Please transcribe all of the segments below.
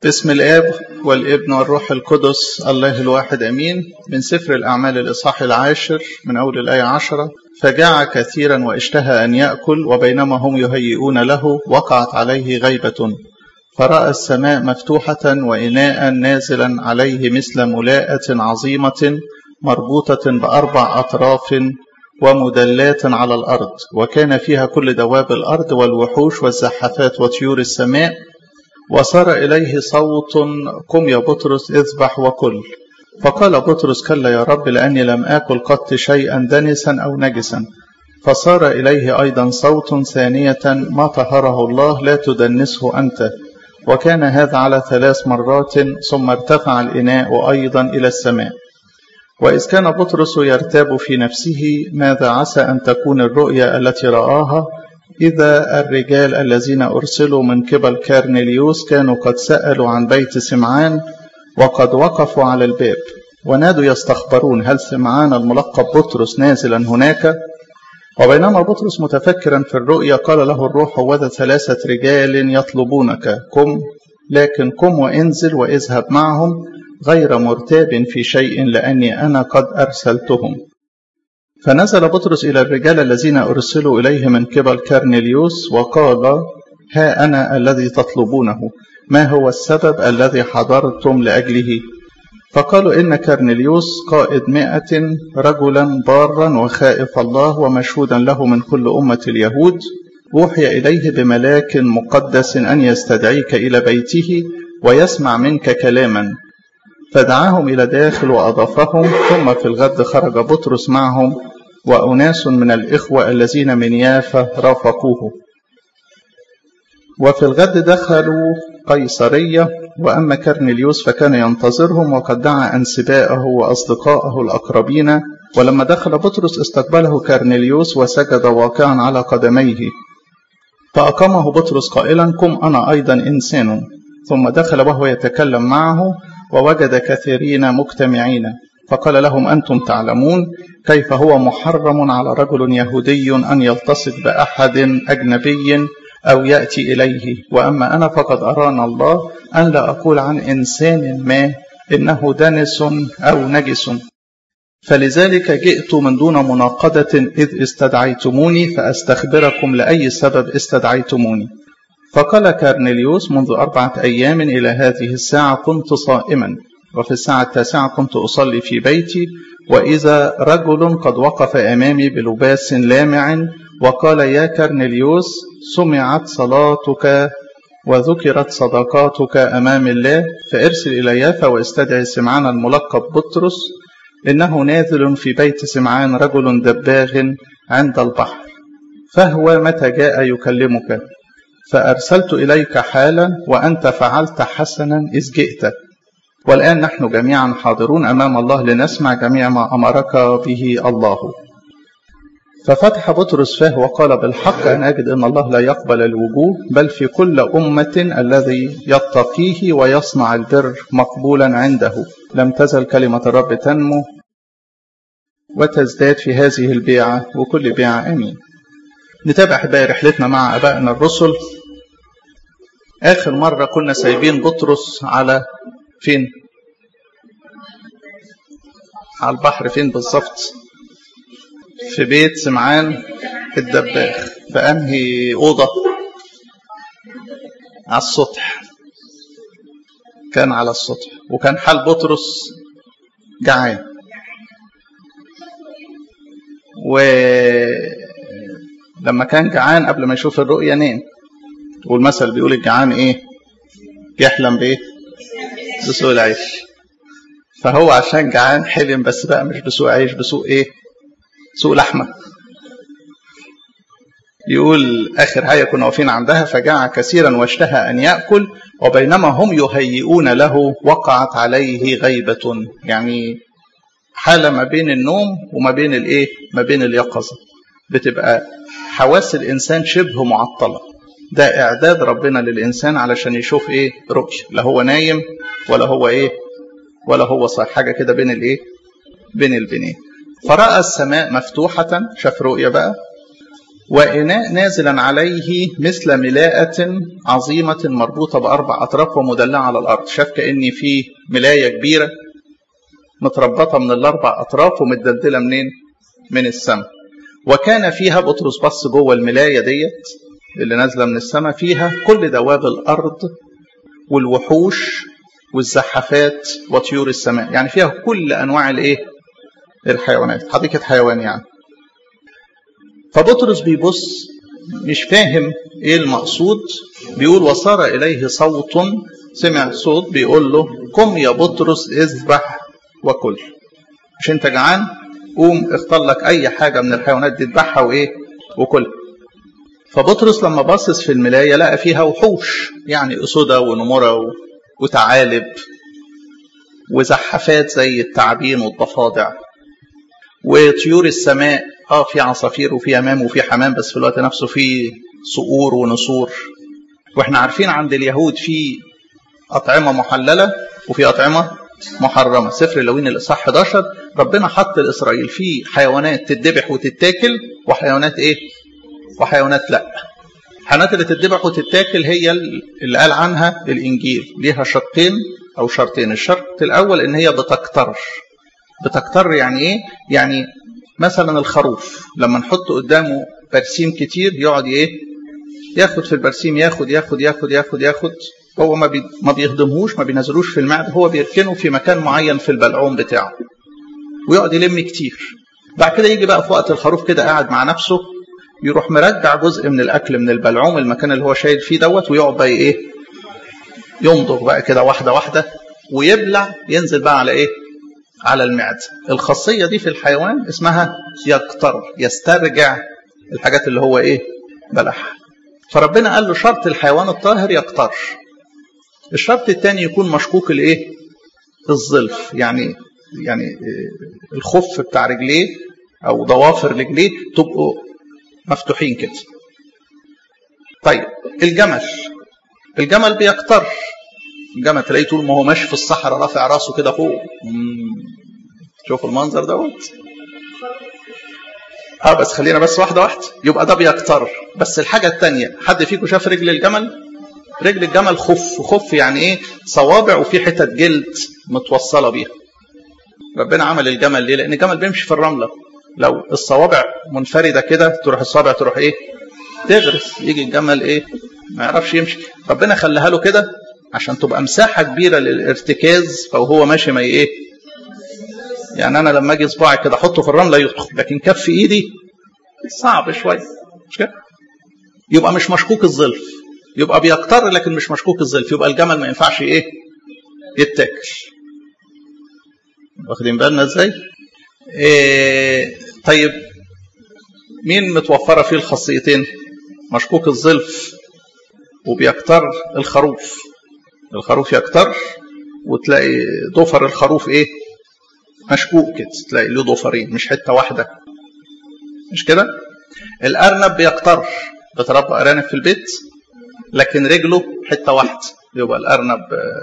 باسم الآب والابن والروح القدس الله الواحد أمين من سفر الأعمال الإصحاح العاشر من أول الآية عشرة فجاع كثيرا واشتهى أن يأكل وبينما هم يهيئون له وقعت عليه غيبة فرأى السماء مفتوحة وإناء نازلا عليه مثل ملاءة عظيمة مربوطة بأربع أطراف ومدلات على الأرض وكان فيها كل دواب الأرض والوحوش والزحفات وطيور السماء وصار إليه صوت قم يا بطرس اذبح وكل فقال بطرس كلا يا رب لأني لم آكل قط شيئا دنسا أو نجسا فصار إليه أيضا صوت ثانية ما طهره الله لا تدنسه أنت وكان هذا على ثلاث مرات ثم ارتفع الإناء أيضا إلى السماء وإذ كان بطرس يرتاب في نفسه ماذا عسى أن تكون الرؤيا التي رآها إذا الرجال الذين أرسلوا من قبل كارنيليوس كانوا قد سألوا عن بيت سمعان وقد وقفوا على الباب ونادوا يستخبرون هل سمعان الملقب بطرس نازلا هناك وبينما بطرس متفكرا في الرؤيا قال له الروح وذا ثلاثة رجال يطلبونك قم لكن قم وانزل واذهب معهم غير مرتاب في شيء لأني أنا قد أرسلتهم فنزل بطرس إلى الرجال الذين أرسلوا إليه من قبل كارنيليوس وقال ها أنا الذي تطلبونه ما هو السبب الذي حضرتم لأجله فقالوا إن كارنيليوس قائد مائة رجلا بارا وخائف الله ومشهودا له من كل أمة اليهود أوحي إليه بملاك مقدس أن يستدعيك إلى بيته ويسمع منك كلاما فدعاهم إلى داخل وأضافهم ثم في الغد خرج بطرس معهم وأناس من الإخوة الذين من يافا رافقوه وفي الغد دخلوا قيصرية وأما كرنيليوس فكان ينتظرهم وقد دعا أنسباءه وأصدقائه الأقربين ولما دخل بطرس استقبله كرنيليوس وسجد واقعا على قدميه فأقامه بطرس قائلا قم أنا أيضا إنسان ثم دخل وهو يتكلم معه ووجد كثيرين مجتمعين فقال لهم أنتم تعلمون كيف هو محرم على رجل يهودي أن يلتصق بأحد أجنبي أو يأتي إليه وأما أنا فقد أرانا الله أن لا أقول عن إنسان ما إنه دنس أو نجس فلذلك جئت من دون مناقضة إذ استدعيتموني فأستخبركم لأي سبب استدعيتموني فقال كارنيليوس منذ أربعة أيام إلى هذه الساعة كنت صائما وفي الساعة التاسعة كنت أصلي في بيتي وإذا رجل قد وقف أمامي بلباس لامع وقال يا كارنيليوس سمعت صلاتك وذكرت صدقاتك أمام الله فارسل إلى يافا واستدعي سمعان الملقب بطرس إنه نازل في بيت سمعان رجل دباغ عند البحر فهو متى جاء يكلمك فأرسلت إليك حالا وأنت فعلت حسنا إذ جئت والآن نحن جميعا حاضرون أمام الله لنسمع جميع ما أمرك به الله ففتح بطرس فاه وقال بالحق أن أجد أن الله لا يقبل الوجوه بل في كل أمة الذي يتقيه ويصنع البر مقبولا عنده لم تزل كلمة الرب تنمو وتزداد في هذه البيعة وكل بيعة أمين نتابع أحبائي رحلتنا مع أبائنا الرسل آخر مرة كنا سايبين بطرس على فين على البحر فين بالظبط في بيت سمعان الدباغ في أنهي أوضة على السطح كان على السطح وكان حال بطرس جعان ولما كان جعان قبل ما يشوف الرؤية نام والمثل بيقول الجعان ايه يحلم بايه بسوق العيش فهو عشان جعان حلم بس بقى مش بسوق عيش بسوق ايه سوق لحمة يقول آخر حاجة كنا واقفين عندها فجاع كثيرا واشتهى أن يأكل وبينما هم يهيئون له وقعت عليه غيبة يعني حالة ما بين النوم وما بين الإيه ما بين اليقظة بتبقى حواس الإنسان شبه معطلة ده إعداد ربنا للإنسان علشان يشوف إيه رؤية لا هو نايم ولا هو إيه ولا هو صح حاجة كده بين الإيه بين البنين فرأى السماء مفتوحة شاف رؤية بقى وإناء نازلا عليه مثل ملاءة عظيمة مربوطة بأربع أطراف ومدلعة على الأرض شاف كأن في ملاية كبيرة متربطة من الأربع أطراف ومتدلدلة منين؟ من السماء وكان فيها بطرس بص جوه الملاية ديت اللي نازلة من السماء فيها كل دواب الأرض والوحوش والزحافات وطيور السماء يعني فيها كل أنواع الإيه؟ الحيوانات حديقة حيوان يعني فبطرس بيبص مش فاهم ايه المقصود بيقول وصار اليه صوت سمع صوت بيقول له قم يا بطرس اذبح وكل مش انت جعان قوم اختار لك اي حاجه من الحيوانات دي اذبحها وايه وكل فبطرس لما باصص في الملايه لقى فيها وحوش يعني اسودة ونمره وثعالب وزحافات زي التعابين والضفادع وطيور السماء اه في عصافير وفي امام وفي حمام بس في الوقت نفسه في صقور ونسور واحنا عارفين عند اليهود في اطعمه محلله وفي اطعمه محرمه سفر اللوين الاصحاح 11 ربنا حط لاسرائيل في حيوانات تتذبح وتتاكل وحيوانات ايه وحيوانات لا الحيوانات اللي تتذبح وتتاكل هي اللي قال عنها الانجيل ليها شقين او شرطين الشرط الاول ان هي بتكتر بتكتر يعني ايه يعني مثلا الخروف لما نحط قدامه برسيم كتير يقعد ايه ياخد في البرسيم ياخد ياخد ياخد ياخد ياخد هو ما بي ما بيهضمهوش ما بينزلوش في المعده هو بيركنه في مكان معين في البلعوم بتاعه ويقعد يلم كتير بعد كده يجي بقى في وقت الخروف كده قاعد مع نفسه يروح مرجع جزء من الاكل من البلعوم المكان اللي هو شايل فيه دوت ويقعد بقى ايه يمضغ بقى كده واحده واحده ويبلع ينزل بقى على ايه على المعدة الخاصية دي في الحيوان اسمها يقتر يسترجع الحاجات اللي هو ايه بلعها فربنا قال له شرط الحيوان الطاهر يقتر الشرط الثاني يكون مشكوك الايه الظلف يعني يعني الخف بتاع رجليه او ضوافر رجليه تبقوا مفتوحين كده طيب الجمل الجمل بيقتر الجمل تلاقيه طول ما هو ماشي في الصحراء رافع راسه كده فوق شوفوا المنظر دوت اه بس خلينا بس واحده واحده يبقى ده بيكتر بس الحاجه الثانيه حد فيكم شاف رجل الجمل رجل الجمل خف خف يعني ايه صوابع وفي حتت جلد متوصله بيها ربنا عمل الجمل ليه لان الجمل بيمشي في الرمله لو الصوابع منفرده كده تروح الصوابع تروح ايه تغرس يجي الجمل ايه ما يعرفش يمشي ربنا خلاها له كده عشان تبقى مساحة كبيرة للارتكاز فهو ماشي ما ايه يعني انا لما اجي صباعي كده احطه في الرملة يدخل لكن كف ايدي صعب شوية مش كده يبقى مش مشكوك الظلف يبقى بيقتر لكن مش مشكوك الظلف يبقى الجمل ما ينفعش ايه يتاكل واخدين بالنا ازاي إيه طيب مين متوفرة فيه الخاصيتين مشكوك الظلف وبيكتر الخروف الخروف يكتر وتلاقي ضفر الخروف ايه مشكوك كده تلاقي له ضفرين مش حته واحده مش كده الارنب بيكتر بتربى ارانب في البيت لكن رجله حته واحده يبقى الارنب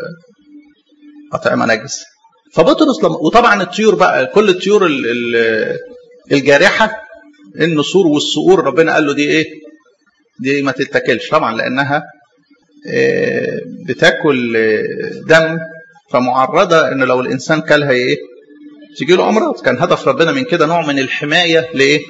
اطعمه نجس فبطرس لما وطبعا الطيور بقى كل الطيور الجارحه النسور والصقور ربنا قال له دي ايه دي ما تتاكلش طبعا لانها بتاكل دم فمعرضه ان لو الانسان كلها ايه تيجي له امراض كان هدف ربنا من كده نوع من الحمايه لايه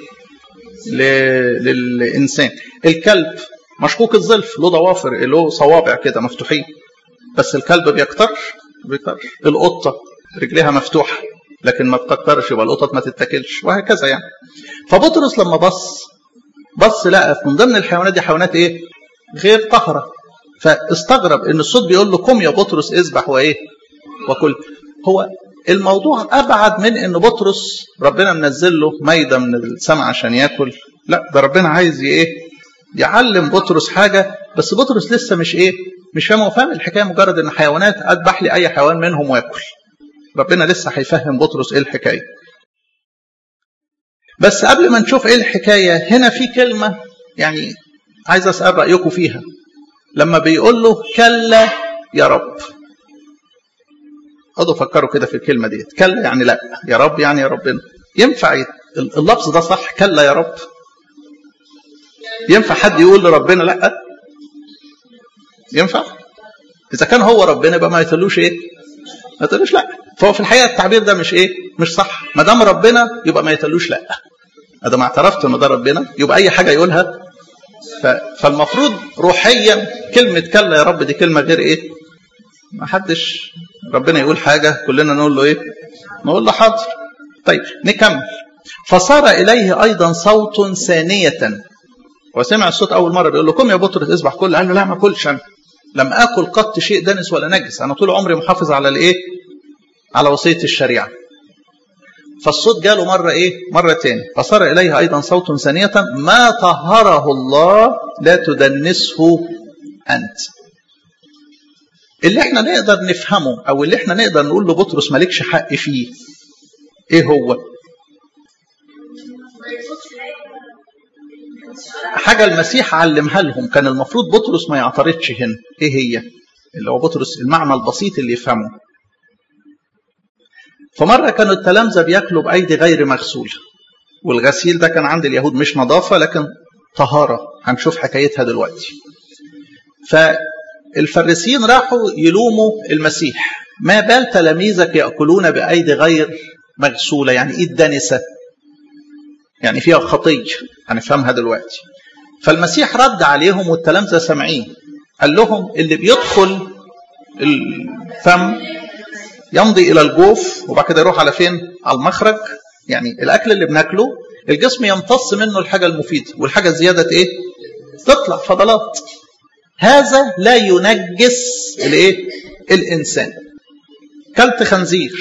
للانسان الكلب مشكوك الظلف له ضوافر له صوابع كده مفتوحين بس الكلب بيكترش بيكترش القطه رجليها مفتوحه لكن ما بتكترش يبقى القطط ما تتاكلش وهكذا يعني فبطرس لما بص بص لقى من ضمن الحيوانات دي حيوانات ايه غير طهره فاستغرب ان الصوت بيقول له قم يا بطرس اذبح وايه وكل هو الموضوع ابعد من ان بطرس ربنا منزل له ميده من السماء عشان ياكل لا ده ربنا عايز ايه يعلم بطرس حاجه بس بطرس لسه مش ايه مش فاهم هو فاهم الحكايه مجرد ان حيوانات اذبح لي اي حيوان منهم واكل ربنا لسه هيفهم بطرس ايه الحكايه بس قبل ما نشوف ايه الحكايه هنا في كلمه يعني عايز اسال رايكم فيها لما بيقول له كلا يا رب اقعدوا فكروا كده في الكلمه دي كلا يعني لا يا رب يعني يا ربنا ينفع اللفظ ده صح كلا يا رب ينفع حد يقول لربنا لا ينفع اذا كان هو ربنا يبقى ما يتقولوش ايه ما يتقولوش لا فهو في الحقيقه التعبير ده مش ايه مش صح ما دام ربنا يبقى ما يتقولوش لا ما دام اعترفت ان ده ربنا يبقى اي حاجه يقولها ف... فالمفروض روحيا كلمه كلا يا رب دي كلمه غير ايه ما حدش ربنا يقول حاجه كلنا نقول له ايه نقول له حاضر طيب نكمل فصار اليه ايضا صوت ثانيه وسمع الصوت اول مره بيقول له قم يا بطرس اذبح كل قال له لا ما اكلش انا لم اكل قط شيء دنس ولا نجس انا طول عمري محافظ على الايه على وصيه الشريعه فالصوت جاله مرة إيه؟ مرة تاني فصار إليه أيضا صوت ثانية ما طهره الله لا تدنسه أنت اللي احنا نقدر نفهمه أو اللي احنا نقدر نقول لبطرس مالكش حق فيه إيه هو؟ حاجة المسيح علمها لهم كان المفروض بطرس ما يعترضش هنا إيه هي؟ اللي هو بطرس المعنى البسيط اللي يفهمه فمرة كانوا التلامذة بياكلوا بأيدي غير مغسولة والغسيل ده كان عند اليهود مش نظافة لكن طهارة هنشوف حكايتها دلوقتي فالفريسيين راحوا يلوموا المسيح ما بال تلاميذك يأكلون بأيدي غير مغسولة يعني إيد دنسة يعني فيها خطية هنفهمها دلوقتي فالمسيح رد عليهم والتلامذة سامعين قال لهم اللي بيدخل الفم يمضي الى الجوف وبعد كده يروح على فين؟ على المخرج يعني الاكل اللي بناكله الجسم يمتص منه الحاجه المفيده والحاجه الزياده ايه؟ تطلع فضلات هذا لا ينجس الايه؟ الانسان كلت خنزير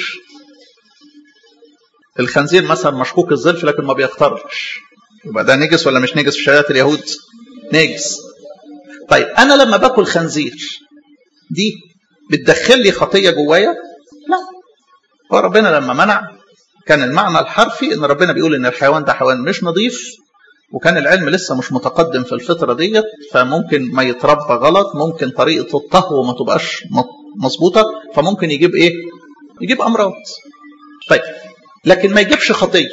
الخنزير مثلا مشكوك الظلف لكن ما بيقترش يبقى ده نجس ولا مش نجس في شريعه اليهود؟ نجس طيب انا لما باكل خنزير دي بتدخل لي خطيه جوايا؟ لا هو ربنا لما منع كان المعنى الحرفي ان ربنا بيقول ان الحيوان ده حيوان مش نظيف وكان العلم لسه مش متقدم في الفتره ديت فممكن ما يتربى غلط ممكن طريقه الطهو ما تبقاش مظبوطه فممكن يجيب ايه؟ يجيب امراض. طيب لكن ما يجيبش خطيه.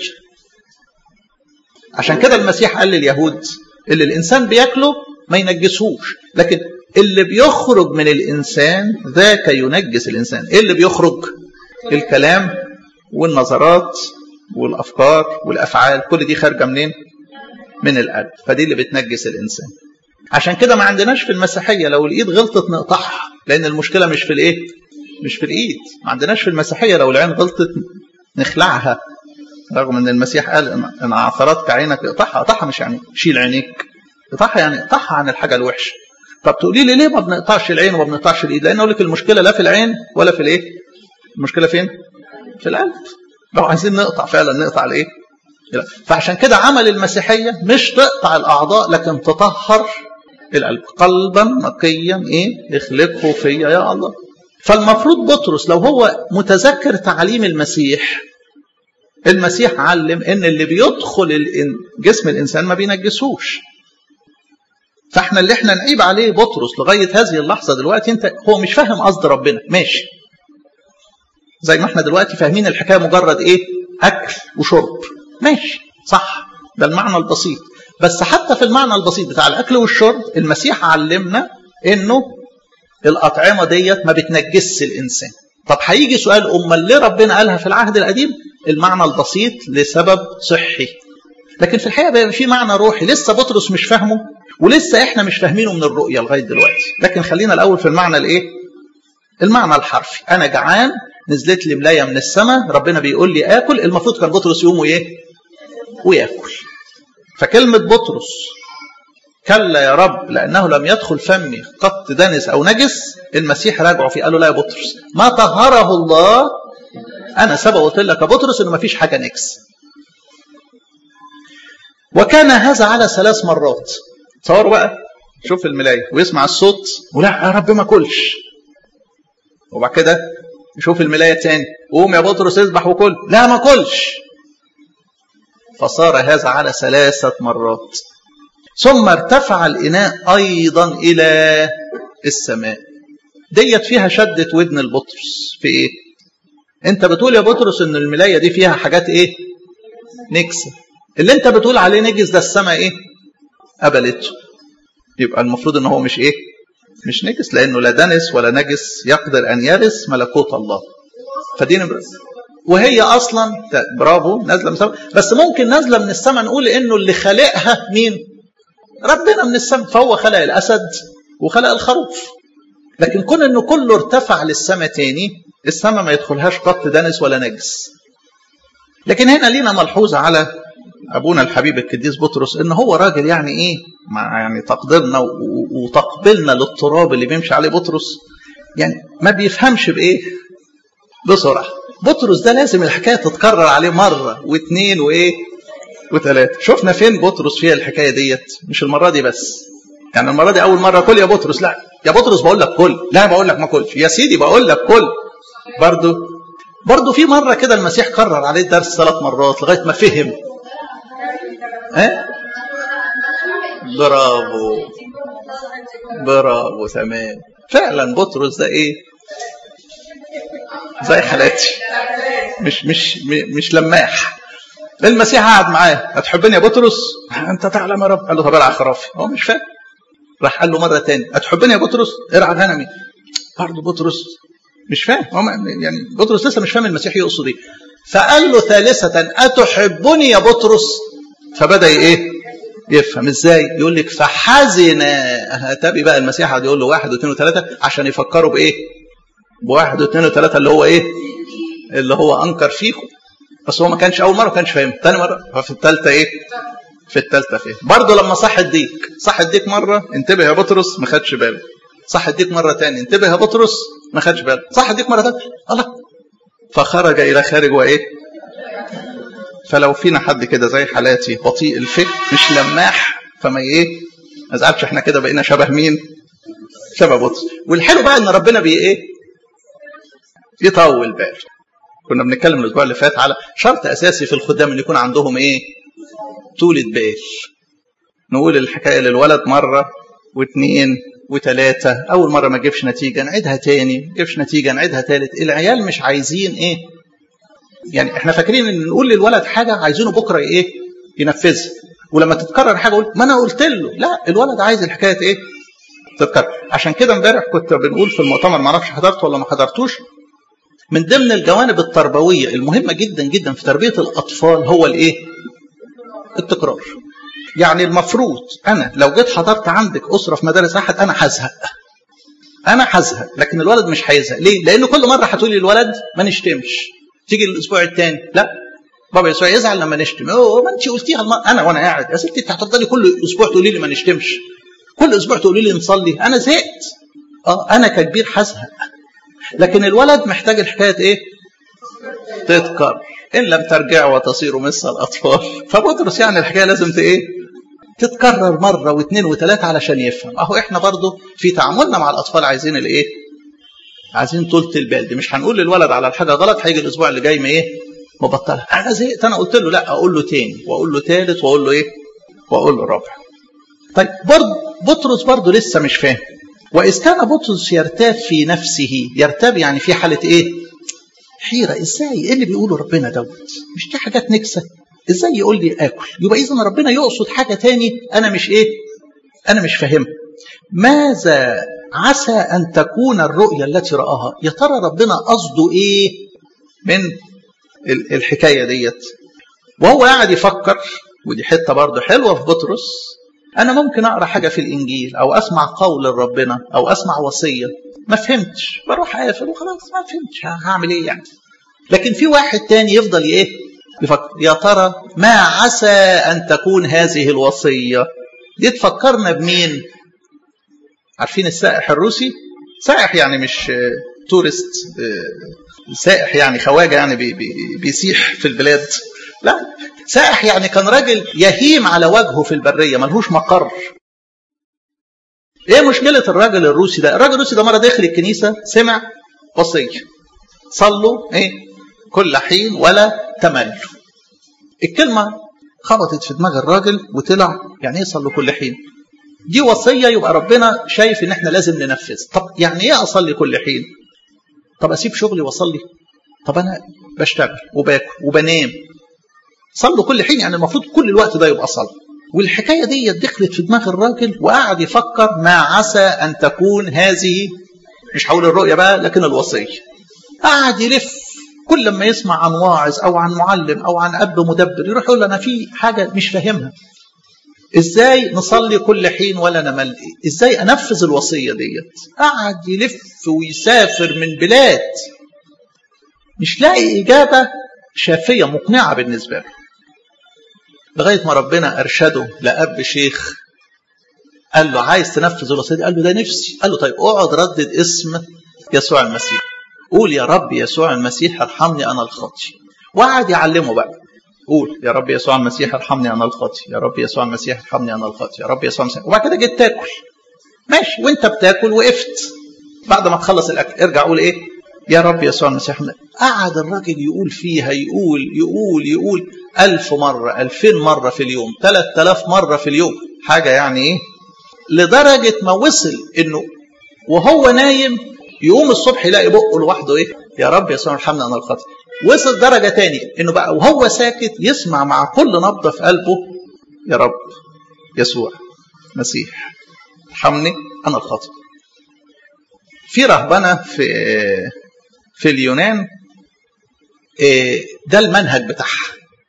عشان كده المسيح قال لليهود اللي الانسان بياكله ما ينجسهوش لكن اللي بيخرج من الإنسان ذاك ينجس الإنسان إيه اللي بيخرج الكلام والنظرات والأفكار والأفعال كل دي خارجة منين من القلب فدي اللي بتنجس الإنسان عشان كده ما عندناش في المسيحية لو الإيد غلطت نقطعها لأن المشكلة مش في الإيه مش في الإيد ما عندناش في المسيحية لو العين غلطت نخلعها رغم ان المسيح قال ان اعثرتك عينك اقطعها اقطعها مش يعني شيل عينيك اقطعها يعني اقطعها عن الحاجه الوحشه طب تقولي لي ليه ما بنقطعش العين وما بنقطعش الايد لان اقول لك المشكله لا في العين ولا في الايه المشكله فين في القلب لو عايزين نقطع فعلا نقطع الايه فعشان كده عمل المسيحيه مش تقطع الاعضاء لكن تطهر القلب قلبا نقيا ايه اخلقه فيا يا الله فالمفروض بطرس لو هو متذكر تعليم المسيح المسيح علم ان اللي بيدخل جسم الانسان ما بينجسوش فاحنا اللي احنا نعيب عليه بطرس لغايه هذه اللحظه دلوقتي انت هو مش فاهم قصد ربنا ماشي زي ما احنا دلوقتي فاهمين الحكايه مجرد ايه اكل وشرب ماشي صح ده المعنى البسيط بس حتى في المعنى البسيط بتاع الاكل والشرب المسيح علمنا انه الاطعمه ديت ما بتنجسش الانسان طب هيجي سؤال امال ليه ربنا قالها في العهد القديم المعنى البسيط لسبب صحي لكن في الحقيقه بقى في معنى روحي لسه بطرس مش فاهمه ولسه احنا مش فاهمينه من الرؤيه لغايه دلوقتي لكن خلينا الاول في المعنى الايه المعنى الحرفي انا جعان نزلت لي ملايه من السماء ربنا بيقول لي اكل المفروض كان بطرس يقوم وايه وياكل فكلمه بطرس كلا يا رب لانه لم يدخل فمي قط دنس او نجس المسيح راجعه فيه قال له لا يا بطرس ما طهره الله انا سبق قلت لك يا بطرس انه ما فيش حاجه نجس وكان هذا على ثلاث مرات تصوروا بقى شوف الملاية ويسمع الصوت ولا يا رب ما كلش وبعد كده يشوف الملاية تاني قوم يا بطرس اذبح وكل لا ما كلش فصار هذا على ثلاثة مرات ثم ارتفع الإناء أيضا إلى السماء ديت فيها شدة ودن البطرس في إيه؟ أنت بتقول يا بطرس إن الملاية دي فيها حاجات إيه؟ نكسة اللي أنت بتقول عليه نجس ده السماء إيه؟ قبلته يبقى المفروض ان هو مش ايه مش نجس لانه لا دنس ولا نجس يقدر ان يرث ملكوت الله فدي نمرة وهي اصلا برافو نازله من السماء بس ممكن نازله من السماء نقول انه اللي خلقها مين ربنا من السماء فهو خلق الاسد وخلق الخروف لكن كون انه كله ارتفع للسماء تاني السماء ما يدخلهاش قط دنس ولا نجس لكن هنا لينا ملحوظه على ابونا الحبيب القديس بطرس ان هو راجل يعني ايه مع يعني تقديرنا وتقبلنا للتراب اللي بيمشي عليه بطرس يعني ما بيفهمش بايه بسرعه بطرس ده لازم الحكايه تتكرر عليه مره واثنين وايه وثلاثه شفنا فين بطرس فيها الحكايه ديت مش المره دي بس يعني المره دي اول مره كل يا بطرس لا يا بطرس بقول لك كل لا بقول لك ما كلش يا سيدي بقول لك كل برضه برضه في مره كده المسيح كرر عليه الدرس ثلاث مرات لغايه ما فهم ها برافو برافو تمام فعلا بطرس ده ايه زي حالاتي مش مش مش لماح المسيح قعد معاه هتحبني يا بطرس انت تعلم يا رب قال له طب ارعى خرافي هو مش فاهم راح قال له مره تاني هتحبني يا بطرس ارعى غنمي برضه بطرس مش فاهم هو يعني بطرس لسه مش فاهم المسيح يقصد ايه فقال له ثالثه اتحبني يا بطرس فبدا ايه يفهم ازاي يقول لك فحزن تابي بقى المسيح قعد يقول له واحد واثنين وثلاثه عشان يفكروا بايه بواحد واثنين وثلاثه اللي هو ايه اللي هو انكر فيكم بس هو ما كانش اول مره ما كانش فاهم ثاني مره ففي الثالثه ايه في الثالثه فهم برضه لما صح الديك صح الديك مره انتبه يا بطرس ما خدش باله صح الديك مره ثانيه انتبه يا بطرس ما خدش باله صح الديك مره ثانيه الله فخرج الى خارج وايه فلو فينا حد كده زي حالاتي بطيء الفكر مش لماح فما ايه ما زعلش احنا كده بقينا شبه مين شبه بطرس والحلو بقى ان ربنا بي ايه يطول بال كنا بنتكلم الاسبوع اللي فات على شرط اساسي في الخدام ان يكون عندهم ايه طولة بال نقول الحكايه للولد مره واثنين وثلاثة أول مرة ما تجيبش نتيجة نعيدها تاني ما تجيبش نتيجة نعيدها تالت العيال مش عايزين إيه يعني احنا فاكرين ان نقول للولد حاجة عايزينه بكرة إيه ينفذها ولما تتكرر حاجة قول ما أنا قلت له لا الولد عايز الحكاية إيه تتكرر عشان كده امبارح كنت بنقول في المؤتمر ما اعرفش حضرت ولا ما حضرتوش من ضمن الجوانب التربوية المهمة جدا جدا في تربية الأطفال هو الإيه التكرار يعني المفروض انا لو جيت حضرت عندك اسره في مدارس احد انا هزهق انا هزهق لكن الولد مش هيزهق ليه لان كل مره هتقولي للولد ما نشتمش تيجي الاسبوع الثاني لا بابا يسوع يزعل لما نشتم اوه ما انت قلتيها الم... انا وانا قاعد يا ستي انت هتفضلي كل اسبوع تقولي لي ما نشتمش كل اسبوع تقولي لي نصلي انا زهقت اه انا ككبير هزهق لكن الولد محتاج الحكايه ايه تتكرر ان لم ترجعوا وتصيروا مثل الاطفال فبطرس يعني الحكايه لازم ايه تتكرر مره واثنين وثلاثه علشان يفهم اهو احنا برضو في تعاملنا مع الاطفال عايزين الايه عايزين طولة البال دي مش هنقول للولد على الحاجه غلط هيجي الاسبوع اللي جاي ما ايه مبطلها انا زهقت انا قلت له لا اقول له تاني واقول له ثالث واقول له ايه واقول له رابع طيب برضه بطرس برضه لسه مش فاهم واذ كان بطرس يرتاب في نفسه يرتاب يعني في حاله ايه حيرة ازاي ايه اللي بيقوله ربنا دوت مش دي حاجات نكسة ازاي يقول لي اكل يبقى اذا ربنا يقصد حاجة تاني انا مش ايه انا مش فاهمها ماذا عسى ان تكون الرؤية التي رآها يا ترى ربنا قصده ايه من الحكاية ديت وهو قاعد يفكر ودي حتة برضه حلوة في بطرس أنا ممكن أقرأ حاجة في الإنجيل أو أسمع قول ربنا أو أسمع وصية ما فهمتش بروح قافل وخلاص ما فهمتش هعمل ايه يعني لكن في واحد تاني يفضل ايه يفكر يا ترى ما عسى ان تكون هذه الوصيه دي تفكرنا بمين عارفين السائح الروسي سائح يعني مش تورست سائح يعني خواجه يعني بي بي بيسيح في البلاد لا سائح يعني كان راجل يهيم على وجهه في البريه ملهوش مقر ايه مشكلة الراجل الروسي ده؟ الراجل الروسي ده مرة داخل الكنيسة سمع وصية صلوا ايه؟ كل حين ولا تملوا. الكلمة خبطت في دماغ الراجل وطلع يعني ايه صلوا كل حين؟ دي وصية يبقى ربنا شايف ان احنا لازم ننفذ. طب يعني ايه اصلي كل حين؟ طب اسيب شغلي واصلي؟ طب انا بشتغل وباكل وبنام. صلوا كل حين يعني المفروض كل الوقت ده يبقى صلاة. والحكاية دي دخلت في دماغ الراجل وقعد يفكر ما عسى أن تكون هذه مش هقول الرؤية بقى لكن الوصية قعد يلف كل ما يسمع عن واعظ أو عن معلم أو عن أب مدبر يروح يقول أنا في حاجة مش فاهمها ازاي نصلي كل حين ولا نمل ازاي انفذ الوصيه ديت قعد يلف ويسافر من بلاد مش لاقي اجابه شافيه مقنعه بالنسبه له لغايه ما ربنا ارشده لاب شيخ قال له عايز تنفذ الوصيه دي قال له ده نفسي قال له طيب اقعد ردد اسم يسوع المسيح قول يا رب يسوع المسيح ارحمني انا الخاطي وقعد يعلمه بقى قول يا رب يسوع المسيح ارحمني انا الخاطي يا رب يسوع المسيح ارحمني انا الخاطي يا رب يسوع المسيح وبعد كده جيت تاكل ماشي وانت بتاكل وقفت بعد ما تخلص الاكل ارجع قول ايه يا رب يسوع المسيح قعد الراجل يقول فيها يقول يقول يقول ألف مرة ألفين مرة في اليوم ثلاث آلاف مرة في اليوم حاجة يعني إيه لدرجة ما وصل إنه وهو نايم يقوم الصبح يلاقي بقه لوحده إيه يا رب يسوع ارحمني أنا الخاطئ وصل درجة تاني إنه بقى وهو ساكت يسمع مع كل نبضة في قلبه يا رب يسوع مسيح ارحمني أنا الخاطئ في رهبنة في في اليونان ده المنهج بتاعها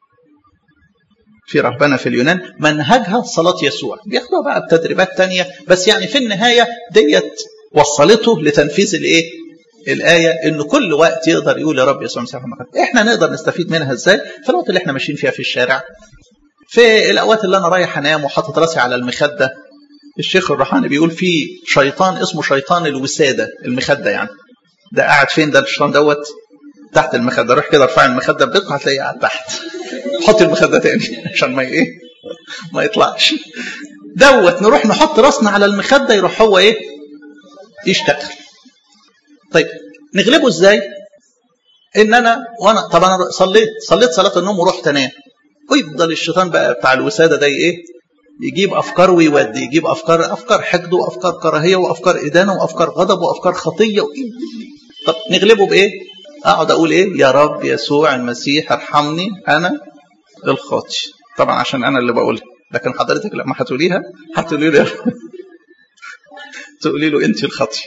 في رهبنة في اليونان منهجها صلاة يسوع بياخدوها بقى بتدريبات تانية بس يعني في النهاية ديت وصلته لتنفيذ الايه الآية إن كل وقت يقدر يقول يا رب يسوع مسيح المكان إحنا نقدر نستفيد منها إزاي في الوقت اللي إحنا ماشيين فيها في الشارع في الأوقات اللي أنا رايح أنام وحاطط راسي على المخدة الشيخ الروحاني بيقول في شيطان اسمه شيطان الوسادة المخدة يعني ده قاعد فين ده الشيطان دوت تحت المخده روح كده ارفع المخده بدقه هتلاقيه قاعد تحت حط المخده تاني عشان ما ايه ما يطلعش دوت نروح نحط راسنا على المخده يروح هو ايه يشتغل طيب نغلبه ازاي ان انا وانا طب انا صليت صليت صلاه النوم ورحت انام ويفضل الشيطان بقى بتاع الوساده ده ايه يجيب افكار ويودي يجيب افكار افكار حقد وافكار كراهيه وافكار ادانه وافكار غضب وافكار خطيه و... طب نغلبه بايه اقعد اقول ايه يا رب يسوع المسيح ارحمني انا الخاطي طبعا عشان انا اللي بقولها لكن حضرتك لما هتقوليها هتقولي له تقولي له انت الخاطي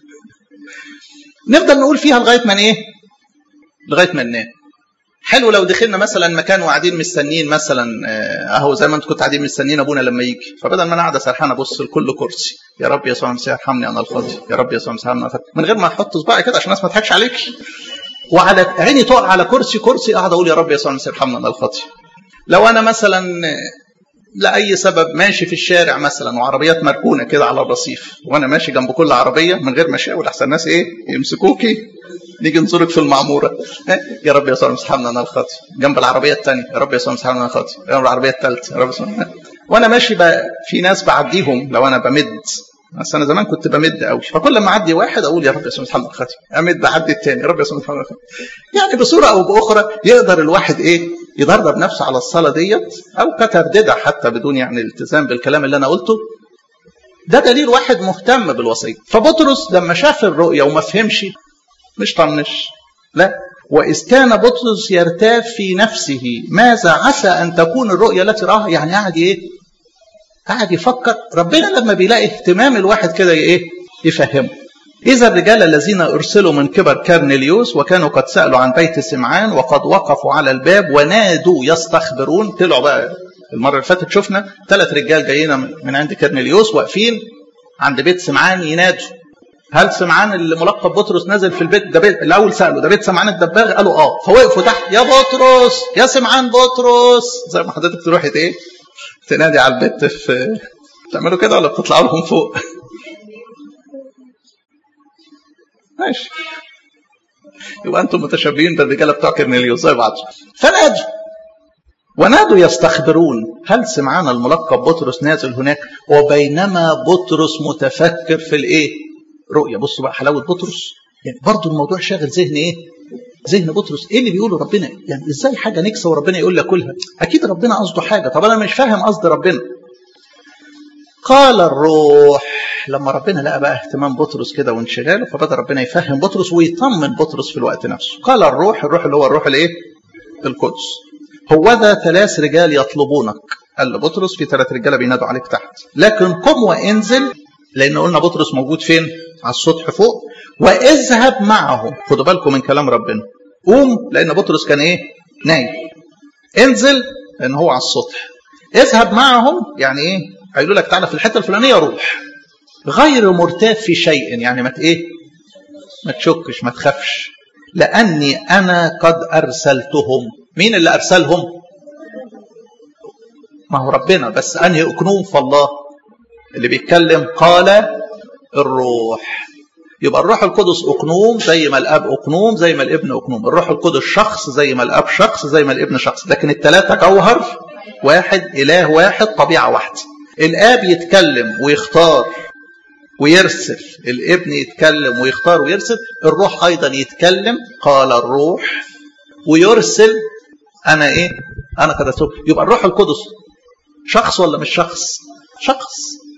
نفضل نقول فيها لغايه ما ايه لغايه ما ننام حلو لو دخلنا مثلا مكان وقاعدين مستنيين مثلا اهو زي ما انتم كنتوا قاعدين مستنيين ابونا لما يجي فبدل ما انا قاعده سرحان ابص لكل كرسي يا رب يسوع المسيح ارحمني انا الخاطي يا رب يسوع المسيح ارحمني من غير ما احط صباعي كده عشان الناس ما تضحكش عليك وعلى عيني تقع على كرسي كرسي اقعد اقول يا رب يسوع المسيح ارحمنا انا الخاطي لو انا مثلا لاي سبب ماشي في الشارع مثلا وعربيات مركونه كده على الرصيف وانا ماشي جنب كل عربيه من غير ما اشاور احسن الناس ايه يمسكوكي نيجي نزورك في المعموره يا رب يسوع المسيح ارحمنا انا الخاطي جنب العربيه الثانيه يا رب يسوع المسيح ارحمنا انا الخاطي جنب العربيه الثالثه يا رب يسوع وانا ماشي بقى في ناس بعديهم لو انا بمد بس انا زمان كنت بمد قوي فكل ما اعدي واحد اقول يا رب يسوع محمد الخاتم امد اعدي الثاني يا رب يسوع محمد الخاتم يعني بصوره او باخرى يقدر الواحد ايه يدرب نفسه على الصلاه ديت او كترددها حتى بدون يعني الالتزام بالكلام اللي انا قلته ده دليل واحد مهتم بالوصيه فبطرس لما شاف الرؤيه وما فهمش مش طنش لا وإذ كان بطرس يرتاب في نفسه ماذا عسى أن تكون الرؤيا التي رآها يعني قاعد إيه قاعد يفكر ربنا لما بيلاقي اهتمام الواحد كده ايه يفهمه إذا الرجال الذين أرسلوا من كبر كارنيليوس وكانوا قد سألوا عن بيت سمعان وقد وقفوا على الباب ونادوا يستخبرون طلعوا بقى المرة اللي فاتت شفنا ثلاث رجال جايين من عند كارنيليوس واقفين عند بيت سمعان ينادوا هل سمعان اللي ملقب بطرس نزل في البيت ده بيت الاول سالوا ده بيت سمعان الدباغ قالوا اه فوقفوا تحت يا بطرس يا سمعان بطرس زي ما حضرتك تروحي ايه تنادي على البيت في تعملوا كده ولا بتطلعوا لهم فوق ماشي يبقى انتم متشابهين بالرجاله بتوع كرنيليوس زي بعض فنادوا ونادوا يستخبرون هل سمعان الملقب بطرس نازل هناك وبينما بطرس متفكر في الايه رؤيا بصوا بقى حلاوه بطرس يعني برضه الموضوع شاغل ذهن ايه ذهن بطرس ايه اللي بيقوله ربنا يعني ازاي حاجه نكسه وربنا يقول لك كلها اكيد ربنا قصده حاجه طب انا مش فاهم قصد ربنا قال الروح لما ربنا لقى بقى اهتمام بطرس كده وانشغاله فبدا ربنا يفهم بطرس ويطمن بطرس في الوقت نفسه قال الروح الروح اللي هو الروح الايه القدس هو ذا ثلاث رجال يطلبونك قال لبطرس في ثلاث رجاله بينادوا عليك تحت لكن قم وانزل لان قلنا بطرس موجود فين على السطح فوق واذهب معهم خدوا بالكم من كلام ربنا قوم لان بطرس كان ايه نايم انزل لان هو على السطح اذهب معهم يعني ايه هيقولوا لك تعالى في الحته الفلانيه روح غير مرتاب في شيء يعني ما ايه ما تشكش ما تخافش لاني انا قد ارسلتهم مين اللي ارسلهم ما هو ربنا بس انهي اكنوم فالله اللي بيتكلم قال الروح يبقى الروح القدس اقنوم زي ما الاب اقنوم زي ما الابن اقنوم الروح القدس شخص زي ما الاب شخص زي ما الابن شخص لكن الثلاثه جوهر واحد اله واحد طبيعه واحده الاب يتكلم ويختار ويرسل الابن يتكلم ويختار ويرسل الروح ايضا يتكلم قال الروح ويرسل انا ايه انا قد يبقى الروح القدس شخص ولا مش شخص شخص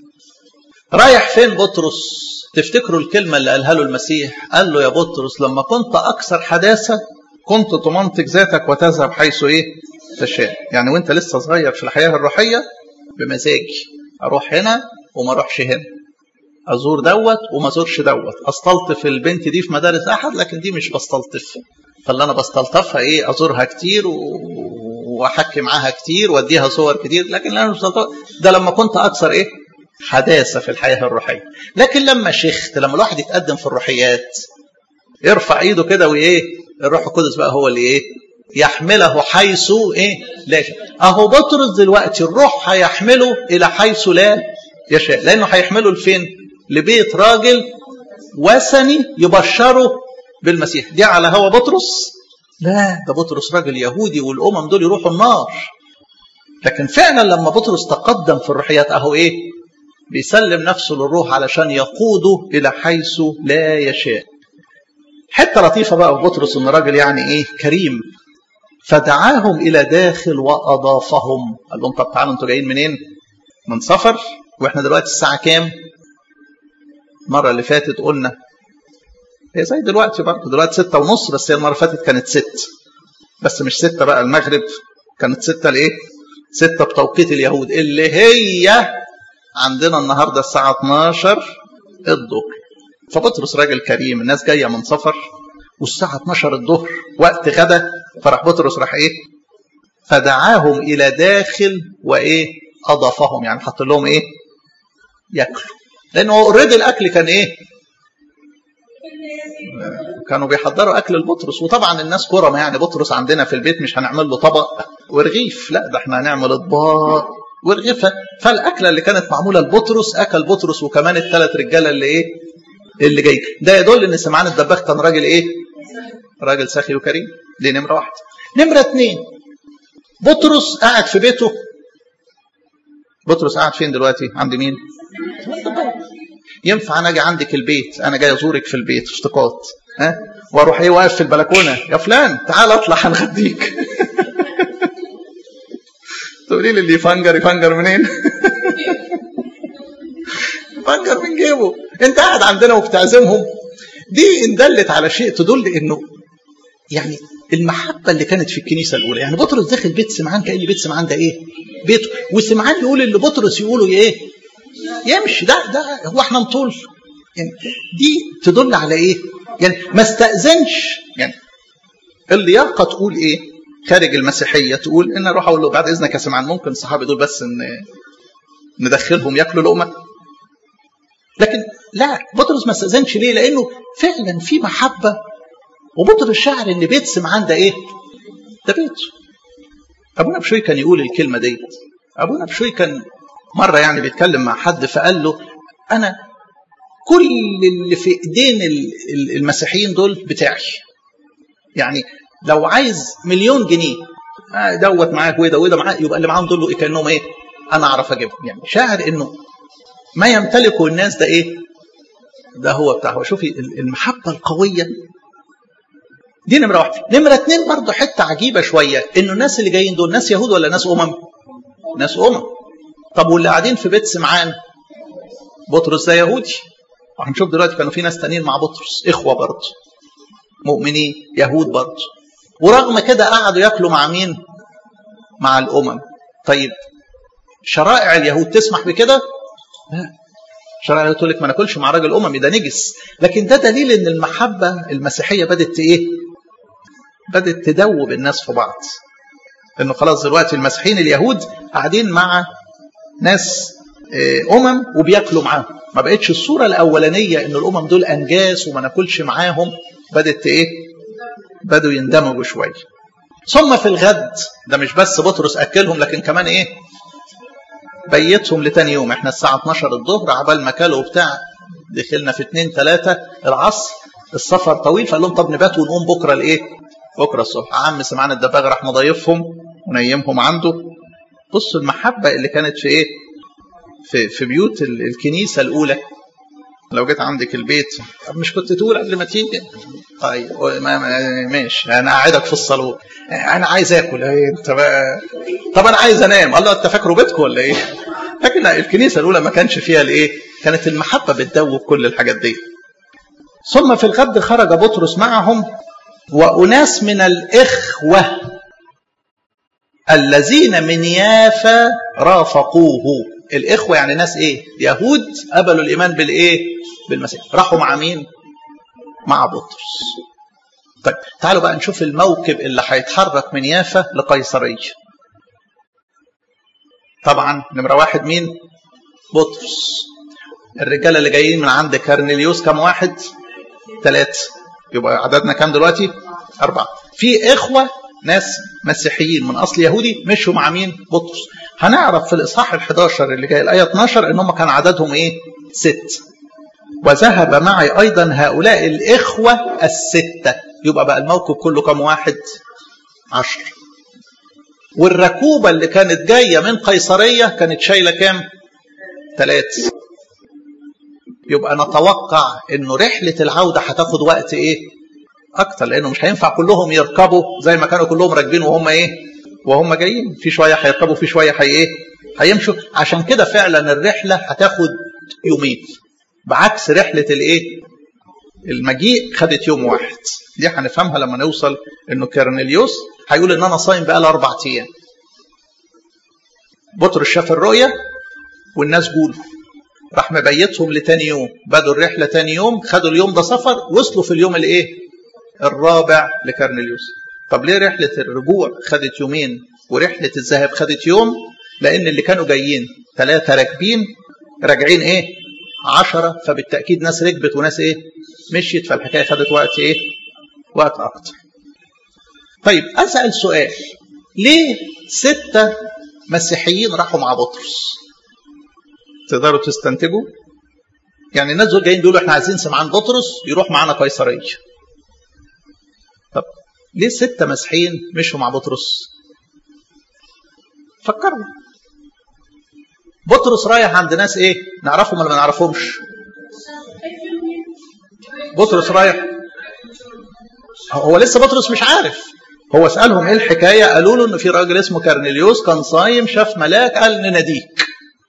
رايح فين بطرس تفتكروا الكلمة اللي قالها له المسيح قال له يا بطرس لما كنت أكثر حداثة كنت تمنطق ذاتك وتذهب حيث إيه تشاء يعني وانت لسه صغير في الحياة الروحية بمزاجي أروح هنا وما أروحش هنا أزور دوت وما أزورش دوت أستلطف البنت دي في مدارس أحد لكن دي مش بستلطفها فاللي أنا بستلطفها إيه أزورها كتير و... واحكي معاها كتير واديها صور كتير لكن انا مش ده لما كنت اكثر ايه حداثه في الحياه الروحيه لكن لما شيخت لما الواحد يتقدم في الروحيات يرفع ايده كده وايه الروح القدس بقى هو اللي ايه يحمله حيث ايه لا اهو بطرس دلوقتي الروح هيحمله الى حيث لا يشاء لانه هيحمله لفين لبيت راجل وثني يبشره بالمسيح دي على هوا بطرس لا ده بطرس راجل يهودي والامم دول يروحوا النار لكن فعلا لما بطرس تقدم في الروحيات اهو ايه بيسلم نفسه للروح علشان يقوده الى حيث لا يشاء حته لطيفه بقى في بطرس ان راجل يعني ايه كريم فدعاهم الى داخل واضافهم قال لهم طب تعالوا انتوا جايين منين من سفر واحنا دلوقتي الساعه كام المره اللي فاتت قلنا هي زي دلوقتي برضه دلوقتي ستة ونص بس هي المرة اللي فاتت كانت ست بس مش ستة بقى المغرب كانت ستة لإيه؟ ستة بتوقيت اليهود اللي هي عندنا النهاردة الساعة 12 الظهر فبطرس راجل كريم الناس جاية من سفر والساعة 12 الظهر وقت غدا فراح بطرس راح إيه؟ فدعاهم إلى داخل وإيه؟ أضافهم يعني حط لهم إيه؟ ياكلوا لأنه اوريدي الأكل كان إيه؟ كانوا بيحضروا اكل لبطرس وطبعا الناس كرم يعني بطرس عندنا في البيت مش هنعمل له طبق ورغيف لا ده احنا هنعمل اطباق ورغيف فالاكله اللي كانت معموله لبطرس اكل بطرس وكمان الثلاث رجاله اللي ايه اللي جاي ده يدل ان سمعان الدباغ كان راجل ايه راجل سخي وكريم دي نمره واحده نمره اثنين بطرس قاعد في بيته بطرس قاعد فين دلوقتي عند مين ينفع انا اجي عندك البيت انا جاي ازورك في البيت في افتقاد ها واروح ايه واقف في البلكونه يا فلان تعال اطلع هنغديك تقولي لي اللي يفنجر يفنجر منين يفنجر من جيبه انت قاعد عندنا وبتعزمهم دي ان دلت على شيء تدل انه يعني المحبة اللي كانت في الكنيسة الأولى يعني بطرس داخل بيت سمعان كأن بيت سمعان ده إيه بيته وسمعان يقول اللي بطرس يقوله إيه يمشي ده ده هو احنا نطول يعني دي تدل على ايه يعني ما استأذنش يعني اللياقة تقول ايه خارج المسيحية تقول ان اروح اقول له بعد اذنك يا سمعان ممكن الصحابة دول بس ان ندخلهم ياكلوا لقمة لكن لا بطرس ما استأذنش ليه لانه فعلا في محبة وبطرس شعر ان بيت سمعان ده ايه ده بيته ابونا بشوي كان يقول الكلمة ديت ابونا بشوي كان مرة يعني بيتكلم مع حد فقال له أنا كل اللي في إيدين المسيحيين دول بتاعي يعني لو عايز مليون جنيه دوت معاك وده وده معاك يبقى اللي معاهم دول إيه كأنهم إيه أنا أعرف أجيبهم يعني شاعر إنه ما يمتلكه الناس ده إيه ده هو بتاعه شوفي المحبة القوية دي نمرة واحدة نمرة اتنين برضه حتة عجيبة شوية إنه الناس اللي جايين دول ناس يهود ولا ناس أمم ناس أمم طب واللي قاعدين في بيت سمعان بطرس ده يهودي هنشوف دلوقتي كانوا في ناس تانيين مع بطرس اخوه برضه مؤمنين يهود برضه ورغم كده قعدوا ياكلوا مع مين مع الامم طيب شرائع اليهود تسمح بكده لا شرائع اليهود تقول لك ما ناكلش مع راجل اممي ده نجس لكن ده دليل ان المحبه المسيحيه بدات ايه بدات تدوب الناس في بعض انه خلاص دلوقتي المسيحيين اليهود قاعدين مع ناس امم وبياكلوا معاهم ما بقتش الصوره الاولانيه ان الامم دول انجاس وما ناكلش معاهم بدات ايه بدوا يندمجوا شويه ثم في الغد ده مش بس بطرس اكلهم لكن كمان ايه بيتهم لتاني يوم احنا الساعه 12 الظهر عبال ما كلوا بتاع دخلنا في 2 3 العصر السفر طويل فقال لهم طب نبات ونقوم بكره الايه بكره الصبح عم سمعان الدباغ راح مضيفهم ونيمهم عنده بصوا المحبه اللي كانت في ايه في في بيوت الكنيسه الاولى لو جيت عندك البيت طب مش كنت تقول قبل ما تيجي طيب ماشي انا قاعدك في الصالون انا عايز اكل انت بقى طب انا عايز انام الله انت فاكره بيتكم ولا ايه لكن الكنيسه الاولى ما كانش فيها الايه كانت المحبه بتدوب كل الحاجات دي ثم في الغد خرج بطرس معهم واناس من الاخوه الذين من يافا رافقوه الاخوه يعني ناس ايه يهود قبلوا الايمان بالايه بالمسيح راحوا مع مين مع بطرس طيب تعالوا بقى نشوف الموكب اللي هيتحرك من يافا لقيصريه طبعا نمره واحد مين بطرس الرجاله اللي جايين من عند كارنيليوس كم واحد ثلاثه يبقى عددنا كام دلوقتي اربعه في اخوه ناس مسيحيين من اصل يهودي مشوا مع مين بطرس هنعرف في الاصحاح ال11 اللي جاي الايه 12 ان هم كان عددهم ايه ست وذهب معي ايضا هؤلاء الاخوه السته يبقى بقى الموكب كله كم واحد عشر والركوبه اللي كانت جايه من قيصريه كانت شايله كام ثلاثه يبقى نتوقع انه رحله العوده هتاخد وقت ايه اكتر لانه مش هينفع كلهم يركبوا زي ما كانوا كلهم راكبين وهم ايه وهم جايين في شويه هيركبوا في شويه هي ايه هيمشوا عشان كده فعلا الرحله هتاخد يومين بعكس رحله الايه المجيء خدت يوم واحد دي هنفهمها لما نوصل انه كارنيليوس هيقول ان انا صايم بقى اربع ايام بطرس شاف الرؤيه والناس جولوا راح مبيتهم لتاني يوم بدوا الرحله تاني يوم خدوا اليوم ده سفر وصلوا في اليوم الايه الرابع لكارنيليوس طب ليه رحله الرجوع خدت يومين ورحله الذهاب خدت يوم لان اللي كانوا جايين ثلاثه راكبين راجعين ايه عشرة فبالتأكيد ناس ركبت وناس ايه مشيت فالحكاية خدت وقت ايه وقت أكتر طيب أسأل سؤال ليه ستة مسيحيين راحوا مع بطرس تقدروا تستنتجوا يعني الناس دول جايين بيقولوا احنا عايزين سمعان بطرس يروح معانا قيصرية طب ليه ستة مسيحيين مشوا مع بطرس فكروا بطرس رايح عند ناس ايه نعرفهم ولا ما نعرفهمش بطرس رايح هو لسه بطرس مش عارف هو سألهم ايه الحكاية قالوا له ان في راجل اسمه كارنيليوس كان صايم شاف ملاك قال نناديك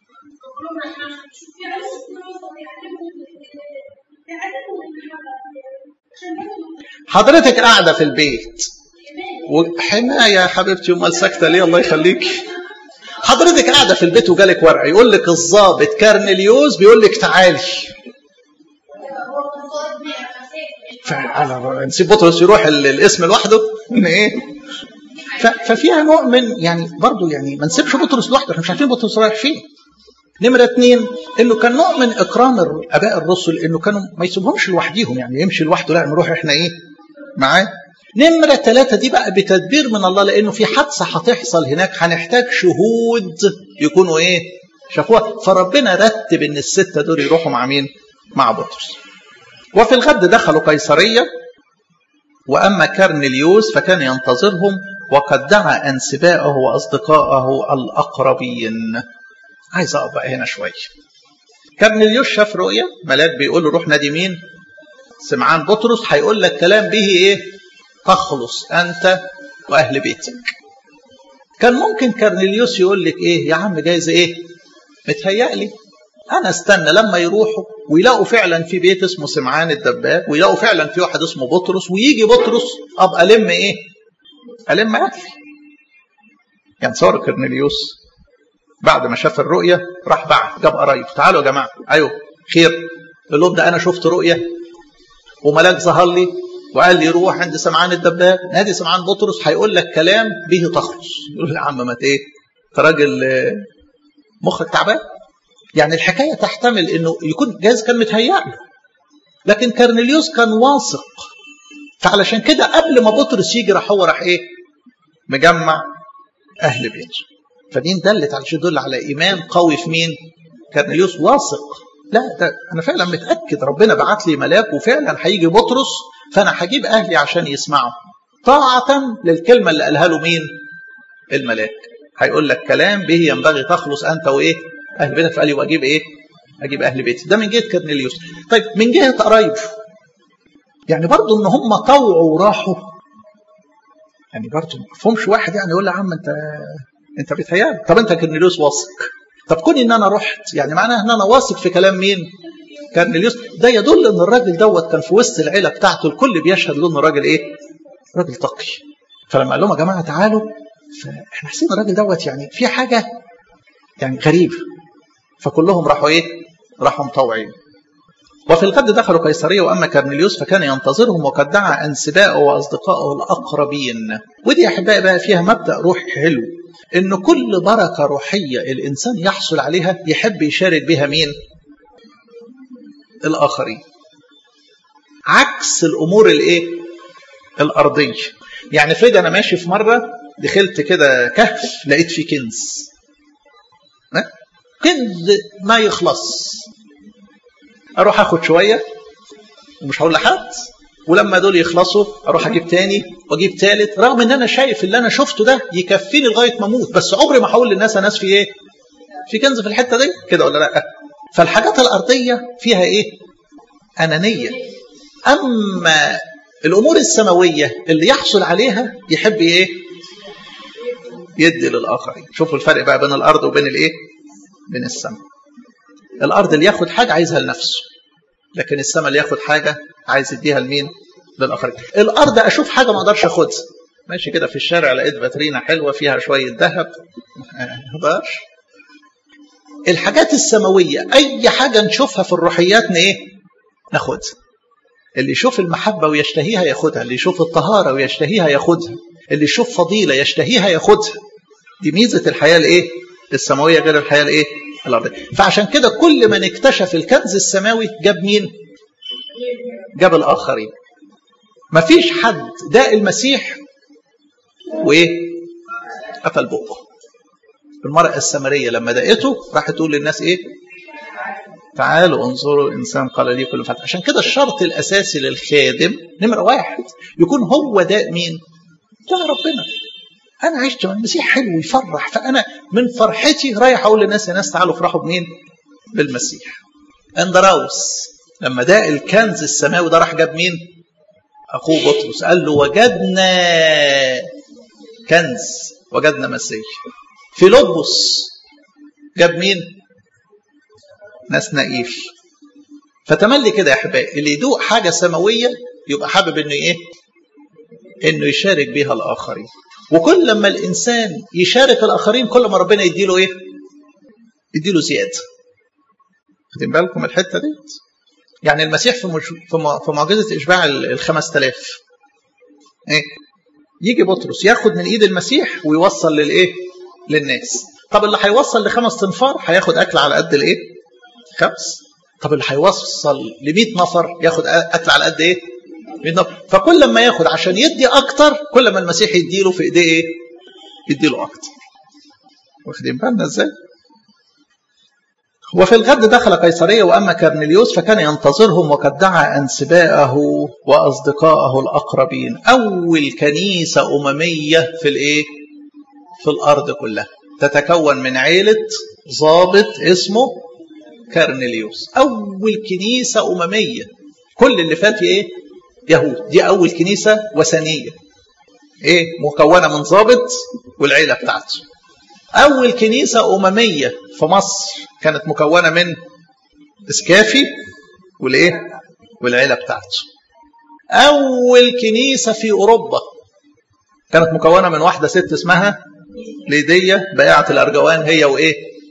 حضرتك قاعدة في البيت وحماية يا حبيبتي امال ساكتة ليه الله يخليك حضرتك قاعدة في البيت وجالك ورقة يقول لك الضابط كارنيليوس بيقول لك تعالي فعلا نسيب بطرس يروح الاسم لوحده ان ايه ففيها نوع من يعني برضه يعني ما نسيبش بطرس لوحده احنا مش عارفين بطرس رايح فين نمرة اثنين انه كان نوع من اكرام اباء الرسل انه كانوا ما يسيبهمش لوحديهم يعني يمشي لوحده لا نروح احنا ايه معاه نمرة ثلاثة دي بقى بتدبير من الله لأنه في حادثة هتحصل هناك هنحتاج شهود يكونوا إيه؟ شافوها فربنا رتب إن الستة دول يروحوا مع مين؟ مع بطرس. وفي الغد دخلوا قيصرية وأما كارنيليوس فكان ينتظرهم وقد دعا أنسباءه وأصدقائه الأقربين. عايز أقف بقى هنا شوية. كارنيليوس شاف رؤية ملاك بيقول له روح نادي مين؟ سمعان بطرس هيقول لك كلام به ايه؟ تخلص انت واهل بيتك. كان ممكن كارنيليوس يقول لك ايه؟ يا عم جايز ايه؟ متهيألي انا استنى لما يروحوا ويلاقوا فعلا في بيت اسمه سمعان الدباب ويلاقوا فعلا في واحد اسمه بطرس ويجي بطرس ابقى الم ايه؟ الم اكلي. يعني صار كارنيليوس بعد ما شاف الرؤيه راح بعت جاب قرايب تعالوا يا جماعه ايوه خير قال لهم ده انا شفت رؤيه وملاك ظهر لي وقال لي روح عند سمعان الدباب نادي سمعان بطرس هيقول لك كلام به تخلص يقول له يا عم ما ايه انت راجل مخك تعبان يعني الحكايه تحتمل انه يكون جايز كان متهيأ له لكن كارنيليوس كان واثق فعلشان كده قبل ما بطرس يجي راح هو راح ايه مجمع اهل بيته فدي دلت على يدل على ايمان قوي في مين كارنيليوس واثق لا ده انا فعلا متاكد ربنا بعت لي ملاك وفعلا هيجي بطرس فانا هجيب اهلي عشان يسمعوا طاعه للكلمه اللي قالها له مين الملاك هيقول لك كلام به ينبغي تخلص انت وايه اهل بيتك فقال لي واجيب ايه اجيب اهل بيتي ده من جهه كرنيليوس طيب من جهه قرايبه يعني برضه ان هم طوعوا وراحوا يعني برضه ما فهمش واحد يعني يقول له يا عم انت انت بيتهيألك طب انت كرنيليوس واثق طب كون ان انا رحت يعني معناها ان انا واثق في كلام مين كرنيليوس ده يدل ان الراجل دوت كان في وسط العيله بتاعته الكل بيشهد له انه راجل ايه راجل تقي فلما قال لهم يا جماعه تعالوا فاحنا حاسين الراجل دوت يعني في حاجه يعني غريبه فكلهم راحوا ايه راحوا مطوعين وفي الغد دخلوا قيصرية وأما كرنيليوس فكان ينتظرهم وقد دعا أنسباءه وأصدقائه الأقربين ودي أحبائي بقى فيها مبدأ روح حلو إن كل بركة روحية الإنسان يحصل عليها يحب يشارك بها مين الآخرين عكس الأمور الإيه الأرضية يعني فريد أنا ماشي في مرة دخلت كده كهف لقيت فيه كنز كنز ما يخلص اروح اخد شويه ومش هقول لحد ولما دول يخلصوا اروح اجيب تاني واجيب تالت رغم ان انا شايف اللي انا شفته ده يكفيني لغايه ما اموت بس عمري ما هقول للناس الناس في ايه؟ في كنز في الحته دي كده ولا لا؟ فالحاجات الارضيه فيها ايه؟ انانيه اما الامور السماويه اللي يحصل عليها يحب ايه؟ يدي للاخرين شوفوا الفرق بقى بين الارض وبين الايه؟ بين السماء الارض اللي ياخد حاجه عايزها لنفسه لكن السماء اللي ياخد حاجه عايز يديها لمين للاخرين الارض اشوف حاجه ما اقدرش اخدها ماشي كده في الشارع لقيت فاترينا حلوه فيها شويه ذهب ما اقدرش الحاجات السماويه اي حاجه نشوفها في الروحيات ايه ناخدها اللي يشوف المحبه ويشتهيها ياخدها اللي يشوف الطهاره ويشتهيها ياخدها اللي يشوف فضيله يشتهيها ياخدها دي ميزه الحياه الايه السماويه غير الحياه الايه الارضيه فعشان كده كل من اكتشف الكنز السماوي جاب مين جاب الاخرين مفيش حد داء المسيح وايه قفل بقه المرأة السامرية لما دقته راح تقول للناس ايه تعالوا انظروا انسان قال لي كل فتح عشان كده الشرط الاساسي للخادم نمرة واحد يكون هو داء مين داء ربنا انا عشت مع المسيح حلو يفرح فانا من فرحتي رايح اقول للناس يا ناس تعالوا افرحوا بمين بالمسيح اندراوس لما ده الكنز السماوي ده راح جاب مين اخوه بطرس قال له وجدنا كنز وجدنا مسيح فيلبس جاب مين ناس نقيف فتملي كده يا احبائي اللي يدوق حاجه سماويه يبقى حابب انه ايه انه يشارك بيها الاخرين وكل لما الانسان يشارك الاخرين كل ما ربنا يديله ايه يديله زياده واخدين بالكم الحته دي يعني المسيح في مج... في معجزه اشباع ال 5000 ايه يجي بطرس ياخد من ايد المسيح ويوصل للايه للناس طب اللي هيوصل لخمس تنفار هياخد اكل على قد الايه خمس طب اللي هيوصل ل 100 نفر ياخد اكل على قد ايه فكل ما ياخد عشان يدي اكتر كل ما المسيح يديله في ايديه ايه يديله اكتر واخدين بالنا ازاي وفي الغد دخل قيصرية وأما كرنيليوس فكان ينتظرهم وقد دعا أنسباءه وأصدقائه الأقربين أول كنيسة أممية في الإيه؟ في الأرض كلها تتكون من عيلة ضابط اسمه كرنيليوس أول كنيسة أممية كل اللي فات إيه؟ يهود دي أول كنيسة وثنية إيه؟ مكونة من ضابط والعيلة بتاعته أول كنيسة أممية في مصر كانت مكونة من إسكافي والإيه؟ والعيلة بتاعته. أول كنيسة في أوروبا كانت مكونة من واحدة ست اسمها ليدية بائعة الأرجوان هي وإيه؟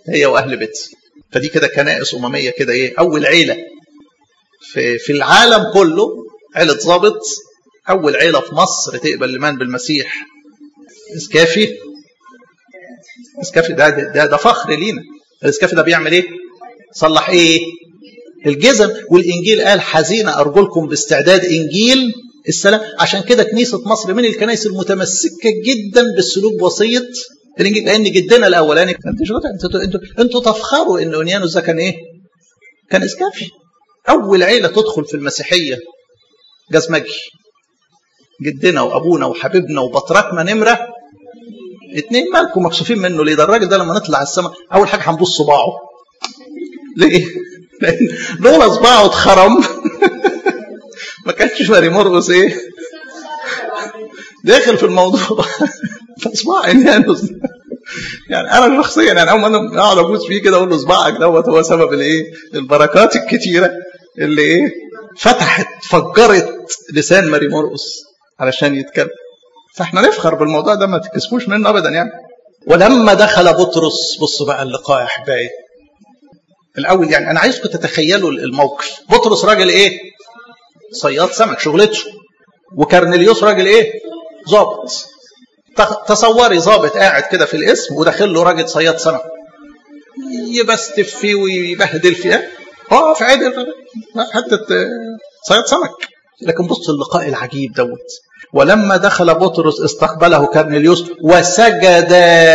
هي واهل بيت فدي كده كنائس امميه كده ايه اول عيله في في العالم كله عيله ظابط اول عيله في مصر تقبل الايمان بالمسيح اسكافي اسكافي ده ده, ده فخر لينا الاسكافي ده بيعمل ايه صلح ايه الجزم والانجيل قال حزين ارجلكم باستعداد انجيل السلام عشان كده كنيسه مصر من الكنائس المتمسكه جدا بالسلوك بوصيه الانجيل لان جدنا الاولاني انتوا انتوا انتوا انتوا تفخروا ان اونيانوس ده كان ايه؟ كان اسكافي اول عيله تدخل في المسيحيه جزمجي جدنا وابونا وحبيبنا وبطركنا نمره اتنين مالكم مكسوفين منه ليه؟ ده الراجل ده لما نطلع السماء اول حاجه هنبص صباعه ليه؟ لان لولا صباعه اتخرم ما كانش ماري مرقص ايه؟ داخل في الموضوع فصباع انيانوس يعني انا شخصيا يعني اول ما اقعد ابوس فيه كده اقول له صباعك دوت هو سبب الايه؟ البركات الكتيره اللي ايه؟ فتحت فجرت لسان ماري مرقص علشان يتكلم فاحنا نفخر بالموضوع ده ما تكسفوش منه ابدا يعني ولما دخل بطرس بصوا بقى اللقاء يا احبائي الاول يعني انا عايزكم تتخيلوا الموقف بطرس راجل ايه صياد سمك شغلته وكرنليوس راجل ايه ظابط تصوري ظابط قاعد كده في الاسم وداخل له راجل صياد سمك يبستف فيه ويبهدل فيه اه في عدل حته صياد سمك لكن بص اللقاء العجيب دوت ولما دخل بطرس استقبله كرنليوس وسجد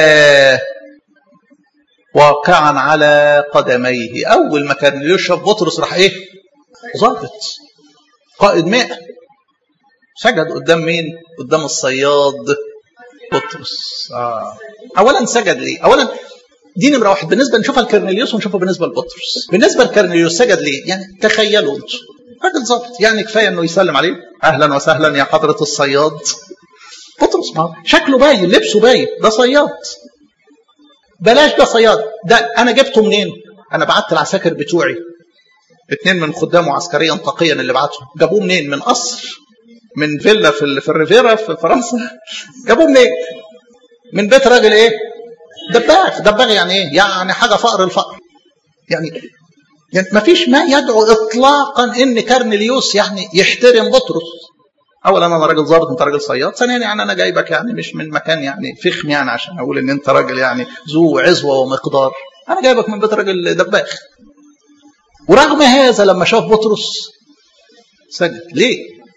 واقعا على قدميه اول ما كرنليوس شاف بطرس راح ايه ظابط قائد مئة سجد قدام مين قدام الصياد بطرس آه. اولا سجد ليه اولا دي نمره واحد بالنسبه نشوفها لكرنليوس ونشوفها بالنسبه لبطرس بالنسبه لكرنليوس سجد ليه يعني تخيلوا انتوا راجل ظابط يعني كفايه انه يسلم عليه اهلا وسهلا يا حضره الصياد بطرس ما شكله باين لبسه باين ده صياد بلاش ده صياد ده انا جبته منين انا بعت العساكر بتوعي اتنين من خدامه عسكريا تقيا اللي بعتهم جابوه منين من قصر من فيلا في في الريفيرا في فرنسا جابوه منين من بيت راجل ايه دباغ دباغ يعني ايه يعني حاجه فقر الفقر يعني يعني ما فيش ما يدعو اطلاقا ان كارنليوس يعني يحترم بطرس اولا انا راجل ظابط انت راجل صياد ثانيا يعني انا جايبك يعني مش من مكان يعني فخم يعني عشان اقول ان انت راجل يعني ذو عزوه ومقدار انا جايبك من بيت راجل دباغ ورغم هذا لما شاف بطرس سجد ليه؟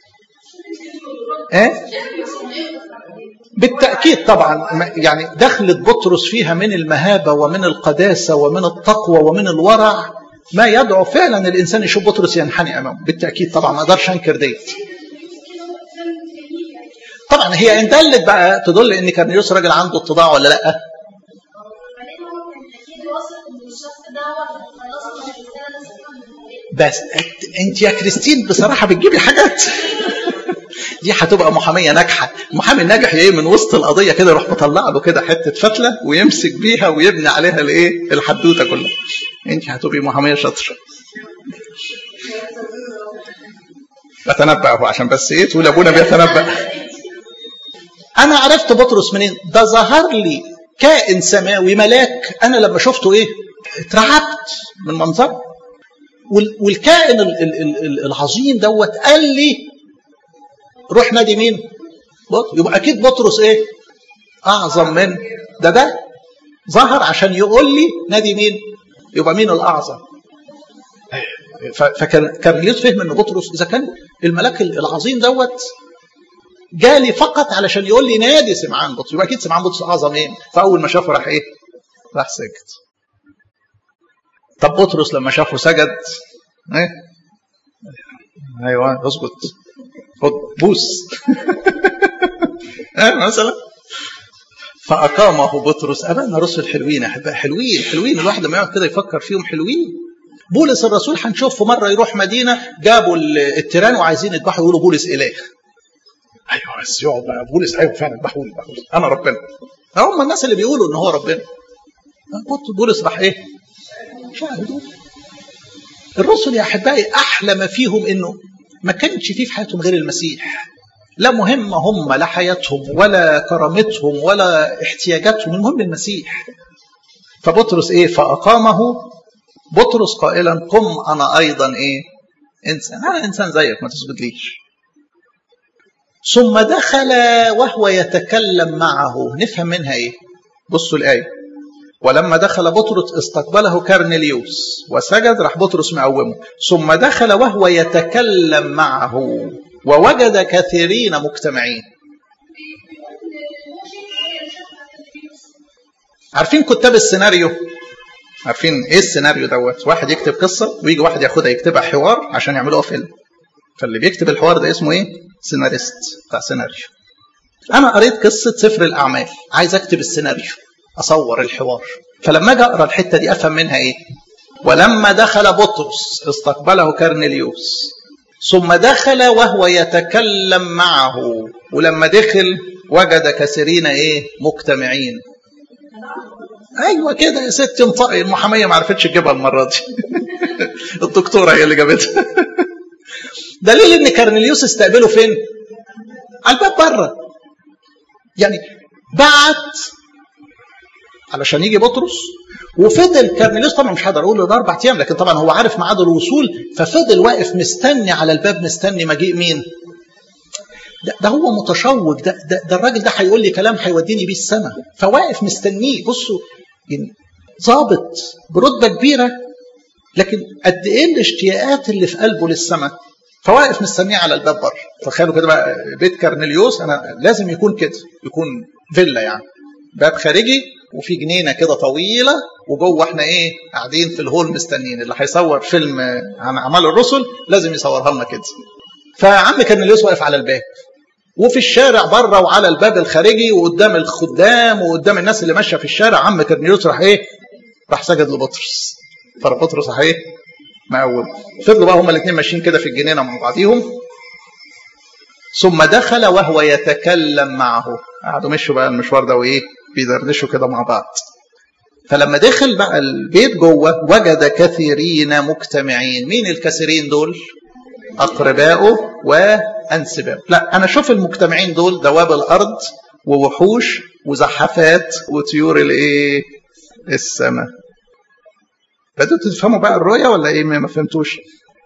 ايه؟ بالتأكيد طبعا يعني دخلت بطرس فيها من المهابة ومن القداسة ومن التقوى ومن الورع ما يدعو فعلا الإنسان يشوف بطرس ينحني أمامه بالتأكيد طبعا ما أقدرش أنكر ديت طبعا هي إن دلت بقى تدل إن كرنيوس راجل عنده اتضاع ولا لأ؟ بس انت يا كريستين بصراحه بتجيبي حاجات دي هتبقى محاميه ناجحه المحامي الناجح ايه من وسط القضيه كده يروح مطلع له كده حته فتله ويمسك بيها ويبني عليها الايه الحدوته كلها انت هتبقي محاميه شاطره بتنبأ هو عشان بس ايه تقول ابونا بيتنبأ انا عرفت بطرس منين ده ظهر لي كائن سماوي ملاك انا لما شفته ايه اترعبت من منظره والكائن العظيم دوت قال لي روح نادي مين يبقى اكيد بطرس ايه اعظم من ده ده ظهر عشان يقول لي نادي مين يبقى مين الاعظم فكان كارليوس فهم ان بطرس اذا كان الملاك العظيم دوت جالي فقط علشان يقول لي نادي سمعان بطرس يبقى اكيد سمعان بطرس اعظم ايه فاول ما شافه راح ايه راح سجد طب بطرس لما شافه سجد ايه ايوه اسكت خد بوس ايه مثلا فاقامه بطرس ابانا رسل حلوين احباء حلوين حلوين الواحد لما يقعد كده يفكر فيهم حلوين بولس الرسول هنشوف في مره يروح مدينه جابوا التيران وعايزين يذبحوا يقولوا بولس اله ايوه بس يقعد بقى بولس ايوه فعلا اذبحوا انا ربنا هم الناس اللي بيقولوا ان هو ربنا بولس راح ايه شاهدوا الرسل يا احبائي احلى ما فيهم انه ما كانش فيه في حياتهم غير المسيح لا مهم هم لا حياتهم ولا كرامتهم ولا احتياجاتهم المهم المسيح فبطرس ايه فاقامه بطرس قائلا قم انا ايضا ايه انسان انا انسان زيك ما تثبتليش ثم دخل وهو يتكلم معه نفهم منها ايه بصوا الايه ولما دخل بطرس استقبله كرنليوس وسجد راح بطرس مقومه ثم دخل وهو يتكلم معه ووجد كثيرين مجتمعين عارفين كتاب السيناريو عارفين ايه السيناريو دوت واحد يكتب قصه ويجي واحد ياخدها يكتبها حوار عشان يعملوها فيلم فاللي بيكتب الحوار ده اسمه ايه سيناريست بتاع سيناريو انا قريت قصه سفر الاعمال عايز اكتب السيناريو اصور الحوار فلما اجي اقرا الحته دي افهم منها ايه ولما دخل بطرس استقبله كرنليوس ثم دخل وهو يتكلم معه ولما دخل وجد كثيرين ايه مجتمعين ايوه كده يا ست انطقي المحاميه ما عرفتش تجيبها المره دي الدكتوره هي اللي جابتها دليل ان كرنليوس استقبله فين على الباب بره يعني بعت علشان يجي بطرس وفضل كرنليوس طبعا مش هقدر اقول له ده اربع ايام لكن طبعا هو عارف ميعاد الوصول ففضل واقف مستني على الباب مستني مجيء مين؟ ده, ده هو متشوق ده, ده, ده الراجل ده هيقول لي كلام هيوديني بيه السماء فواقف مستنيه بصوا يعني ظابط برتبه كبيره لكن قد ايه الاشتياقات اللي في قلبه للسماء فواقف مستنيه على الباب بره تخيلوا كده بقى بيت كرنليوس انا لازم يكون كده يكون فيلا يعني باب خارجي وفي جنينه كده طويله وجوه احنا ايه قاعدين في الهول مستنيين اللي هيصور فيلم عن اعمال الرسل لازم يصورها لنا كده فعم كرنليوس واقف على الباب وفي الشارع بره وعلى الباب الخارجي وقدام الخدام وقدام الناس اللي ماشيه في الشارع عم كرنليوس راح ايه راح سجد لبطرس فبطرس راح ايه مقوم فضلوا بقى هما الاثنين ماشيين كده في الجنينه مع بعضيهم ثم دخل وهو يتكلم معه قعدوا مشوا بقى المشوار ده وايه بيدردشوا كده مع بعض فلما دخل بقى البيت جوه وجد كثيرين مجتمعين مين الكثيرين دول اقربائه وانسبائه لا انا اشوف المجتمعين دول دواب الارض ووحوش وزحافات وطيور الايه السماء بدأتوا تفهموا بقى الرؤية ولا ايه ما فهمتوش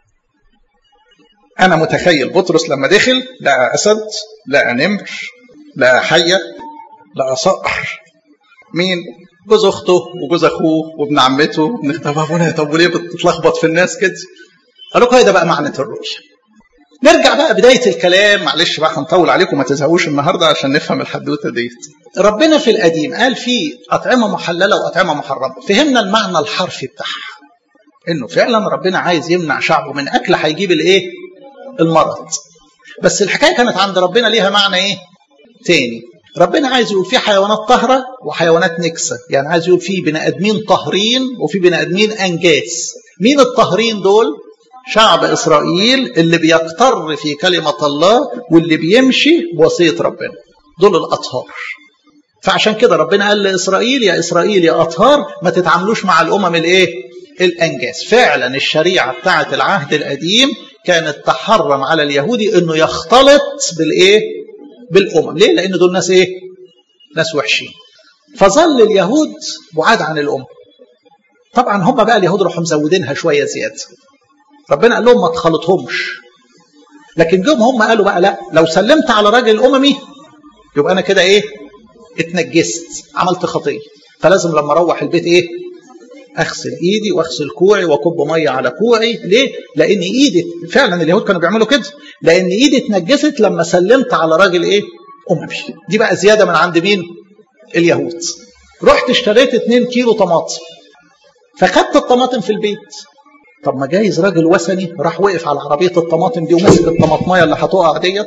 انا متخيل بطرس لما دخل لقى اسد لقى نمر لقى حيه لقى صقر مين جوز اخته وجوز اخوه وابن عمته طب ابونا طب وليه بتتلخبط في الناس كده قال لكم ده بقى معنى الرؤيا نرجع بقى بدايه الكلام معلش بقى هنطول عليكم ما تزهقوش النهارده عشان نفهم الحدوته ديت ربنا في القديم قال في اطعمه محلله واطعمه محرمه فهمنا المعنى الحرفي بتاعها انه فعلا ربنا عايز يمنع شعبه من اكل هيجيب الايه المرض بس الحكايه كانت عند ربنا ليها معنى ايه تاني ربنا عايز يقول في حيوانات طاهره وحيوانات نكسه يعني عايز يقول في بني ادمين طاهرين وفي بني ادمين انجاس مين الطاهرين دول شعب اسرائيل اللي بيقتر في كلمه الله واللي بيمشي بوصيه ربنا دول الاطهار فعشان كده ربنا قال لاسرائيل يا اسرائيل يا اطهار ما تتعاملوش مع الامم الايه الانجاس فعلا الشريعه بتاعه العهد القديم كانت تحرم على اليهودي انه يختلط بالايه بالامم ليه لان دول ناس ايه ناس وحشين فظل اليهود بعاد عن الامم طبعا هم بقى اليهود راحوا مزودينها شويه زياده ربنا قال لهم ما تخلطهمش لكن جم هم قالوا بقى لا لو سلمت على راجل اممي يبقى انا كده ايه اتنجست عملت خطيه فلازم لما اروح البيت ايه اغسل ايدي واغسل كوعي واكب ميه على كوعي ليه لان ايدي فعلا اليهود كانوا بيعملوا كده لان ايدي اتنجست لما سلمت على راجل ايه اممي دي بقى زياده من عند مين اليهود رحت اشتريت 2 كيلو طماطم فخدت الطماطم في البيت طب ما جايز راجل وثني راح وقف على عربيه الطماطم دي ومسك الطماطمايه اللي هتقع ديت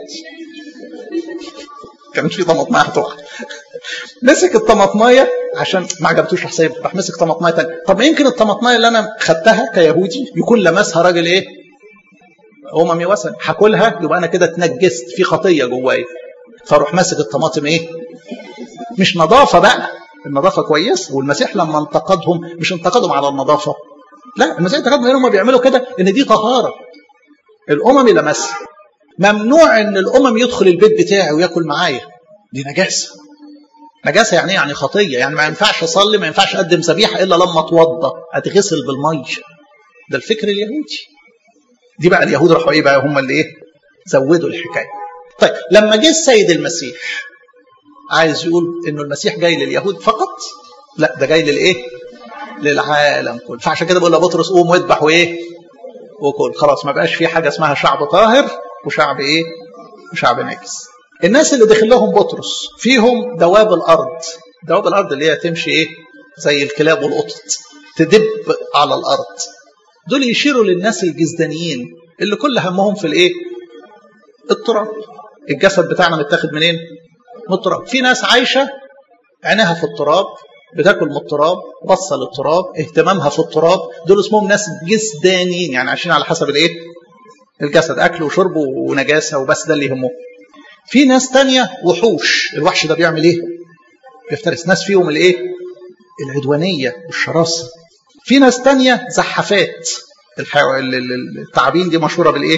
كانت في طماطمايه هتقع مسك الطماطمايه عشان ما عجبتوش راح سايب راح مسك طماطمايه ثانيه طب ما يمكن الطماطمايه اللي انا خدتها كيهودي يكون لمسها راجل ايه اممي وثني هاكلها يبقى انا كده اتنجست في خطيه جوايا فاروح ماسك الطماطم ايه مش نظافه بقى النظافه كويس والمسيح لما انتقدهم مش انتقدهم على النظافه لا المسيح انتقدهم ان هم بيعملوا كده ان دي طهاره الامم لمسها ممنوع ان الامم يدخل البيت بتاعي وياكل معايا دي نجاسه نجاسه يعني يعني خطيه يعني ما ينفعش اصلي ما ينفعش اقدم ذبيحه الا لما اتوضى اتغسل بالميه ده الفكر اليهودي دي بقى اليهود راحوا ايه بقى هم اللي ايه زودوا الحكايه طيب لما جه السيد المسيح عايز يقول انه المسيح جاي لليهود فقط لا ده جاي للايه للعالم كله فعشان كده بقول لبطرس قوم واذبح وايه وكل خلاص ما بقاش في حاجه اسمها شعب طاهر وشعب ايه وشعب نجس الناس اللي دخل لهم بطرس فيهم دواب الارض دواب الارض اللي هي تمشي ايه زي الكلاب والقطط تدب على الارض دول يشيروا للناس الجزدانيين اللي كل همهم في الايه التراب الجسد بتاعنا متاخد منين من التراب في ناس عايشه عينها في التراب بتاكل من التراب بصه للتراب اهتمامها في التراب دول اسمهم ناس جسدانيين يعني عايشين على حسب الايه الجسد اكل وشرب ونجاسه وبس ده اللي يهمهم في ناس تانية وحوش الوحش ده بيعمل ايه بيفترس ناس فيهم الايه العدوانيه والشراسه في ناس تانية زحفات الحيو... التعابين دي مشهوره بالايه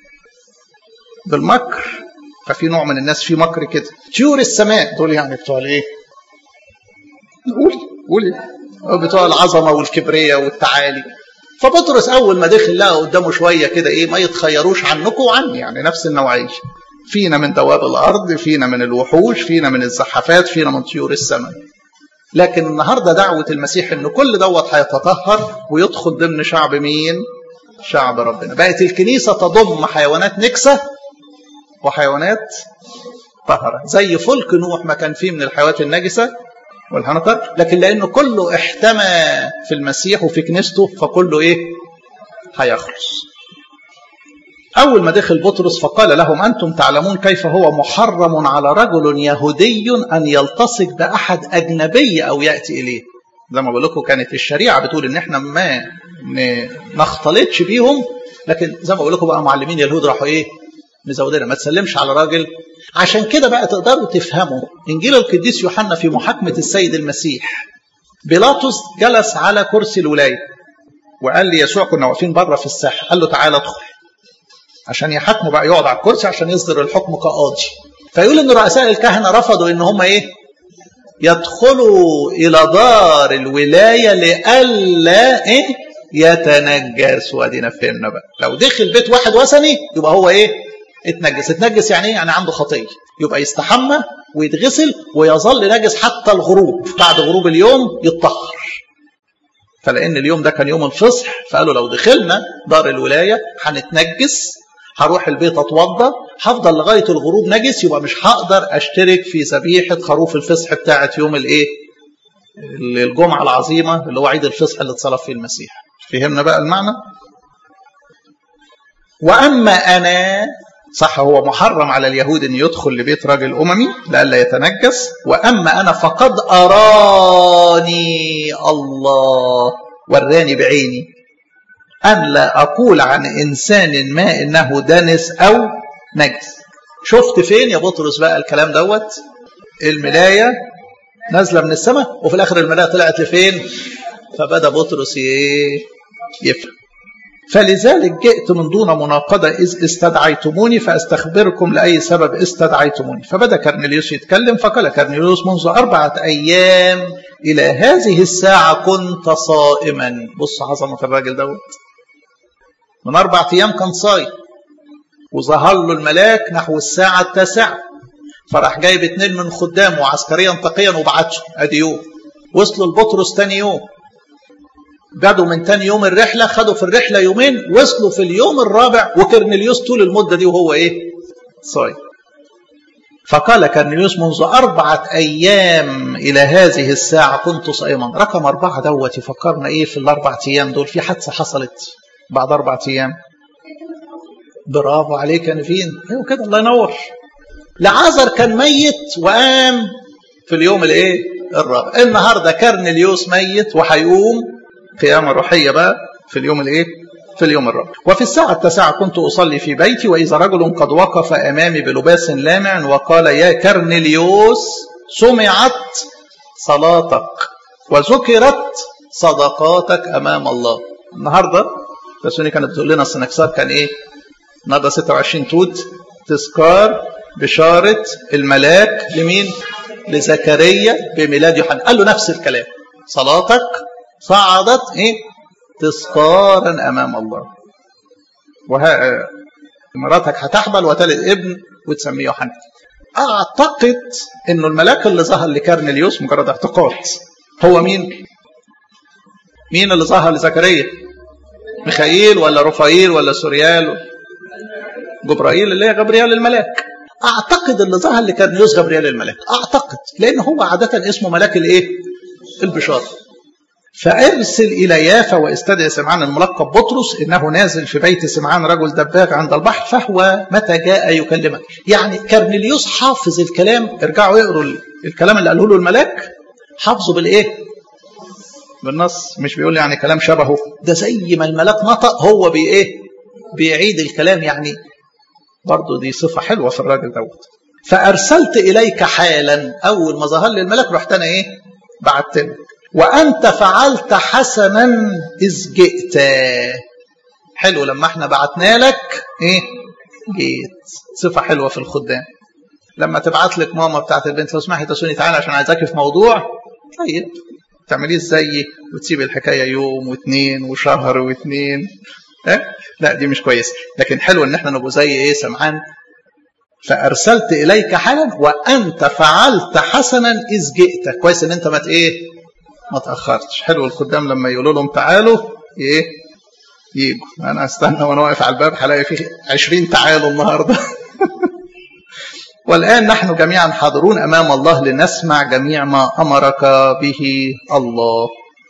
بالمكر ففي نوع من الناس في مكر كده طيور السماء دول يعني بتوع الايه قولي قولي بتوع العظمه والكبريه والتعالي فبطرس اول ما دخل لقى قدامه شويه كده ايه ما يتخيروش عنكم وعني يعني نفس النوعيه فينا من دواب الارض فينا من الوحوش فينا من الزحافات فينا من طيور السماء لكن النهارده دعوه المسيح ان كل دوت هيتطهر ويدخل ضمن شعب مين شعب ربنا بقت الكنيسه تضم حيوانات نكسه وحيوانات طهره زي فلك نوح ما كان فيه من الحيوانات النجسه والهنطر لكن لانه كله احتمى في المسيح وفي كنيسته فكله ايه هيخلص أول ما دخل بطرس فقال لهم أنتم تعلمون كيف هو محرم على رجل يهودي أن يلتصق بأحد أجنبي أو يأتي إليه زي ما بقول لكم كانت الشريعة بتقول إن إحنا ما نختلطش بيهم لكن زي ما بقول لكم بقى معلمين اليهود راحوا إيه مزودنا ما تسلمش على راجل عشان كده بقى تقدروا تفهموا إنجيل القديس يوحنا في محاكمة السيد المسيح بيلاطس جلس على كرسي الولاية وقال لي يسوع كنا واقفين بره في الساحة قال له تعالى ادخل عشان يحاكموا بقى يقعد على الكرسي عشان يصدر الحكم كقاضي فيقول ان رؤساء الكهنه رفضوا ان هم ايه يدخلوا الى دار الولايه لئلا ايه يتنجس وادينا فهمنا بقى لو دخل بيت واحد وثني يبقى هو ايه اتنجس اتنجس يعني ايه يعني عنده خطيه يبقى يستحمى ويتغسل ويظل نجس حتى الغروب بعد غروب اليوم يتطهر فلان اليوم ده كان يوم الفصح فقالوا لو دخلنا دار الولايه هنتنجس هروح البيت اتوضى هفضل لغايه الغروب نجس يبقى مش هقدر اشترك في ذبيحه خروف الفصح بتاعه يوم الايه الجمعه العظيمه اللي هو عيد الفصح اللي اتصلب فيه المسيح فهمنا بقى المعنى واما انا صح هو محرم على اليهود ان يدخل لبيت راجل اممي لئلا يتنجس واما انا فقد اراني الله وراني بعيني ان لا اقول عن انسان ما انه دنس او نجس شفت فين يا بطرس بقى الكلام دوت الملايه نازله من السماء وفي الاخر الملايه طلعت لفين فبدا بطرس يفهم فلذلك جئت من دون مناقضة إذ استدعيتموني فأستخبركم لأي سبب استدعيتموني فبدأ كرنيليوس يتكلم فقال كرنيليوس منذ أربعة أيام إلى هذه الساعة كنت صائما بص عظمة الراجل دوت من أربعة أيام كان صايم وظهر له الملاك نحو الساعة التاسعة فراح جايب اتنين من خدامه عسكريا تقيا وبعتهم ادي يوم وصلوا لبطرس تاني يوم بدوا من تاني يوم الرحله خدوا في الرحله يومين وصلوا في اليوم الرابع وكرنيليوس طول المده دي وهو ايه؟ صايم. فقال كرنيليوس منذ أربعة أيام إلى هذه الساعة كنت صائما رقم أربعة دوت يفكرنا إيه في الأربع أيام دول في حادثة حصلت بعد أربع أيام برافو عليك يا نفين ايوه كده الله ينور لعازر كان ميت وقام في اليوم الايه الرابع النهارده كرنيليوس ميت وهيقوم قيامة روحية بقى في اليوم الايه في اليوم الرابع وفي الساعة التاسعة كنت أصلي في بيتي وإذا رجل قد وقف أمامي بلباس لامع وقال يا كرنيليوس سمعت صلاتك وذكرت صدقاتك أمام الله النهاردة تسوني كانت بتقول لنا السنكسار كان إيه النهاردة 26 توت تذكار بشارة الملاك لمين لزكريا بميلاد يوحنا قال له نفس الكلام صلاتك صعدت ايه تذكارا امام الله وها مراتك هتحبل وتلد ابن وتسميه يوحنا اعتقد انه الملاك اللي ظهر لكارنليوس مجرد اعتقاد هو مين مين اللي ظهر لزكريا ميخائيل ولا رفائيل ولا سوريال جبرائيل اللي هي جبريال الملاك اعتقد اللي ظهر لكارنليوس جبريال الملاك اعتقد لان هو عاده اسمه ملاك الايه البشاره فارسل الى يافا واستدعي سمعان الملقب بطرس انه نازل في بيت سمعان رجل دباغ عند البحر فهو متى جاء يكلمك يعني كارنليوس حافظ الكلام ارجعوا اقروا الكلام اللي قاله له الملاك حافظه بالايه بالنص مش بيقول يعني كلام شبهه ده زي ما الملاك نطق هو بي ايه بيعيد الكلام يعني برضه دي صفة حلوة في الراجل دوت فأرسلت إليك حالا أول ما ظهر لي الملك رحت أنا إيه بعت لك وأنت فعلت حسنا إذ جئت حلو لما احنا بعتنا لك إيه جيت صفة حلوة في الخدام لما تبعت لك ماما بتاعت البنت لو سمحي تسوني تعالى عشان عايزاكي في موضوع طيب تعمليه زيي وتسيب الحكايه يوم واثنين وشهر واثنين اه؟ لا دي مش كويسه لكن حلو ان احنا نبقى زي ايه سمعان فارسلت اليك حالا وانت فعلت حسنا اذ جئت كويس ان انت ما ايه ما تاخرتش حلو الخدام لما يقولوا لهم تعالوا ايه يجوا انا استنى وانا واقف على الباب هلاقي فيه 20 تعالوا النهارده والآن نحن جميعا حاضرون أمام الله لنسمع جميع ما أمرك به الله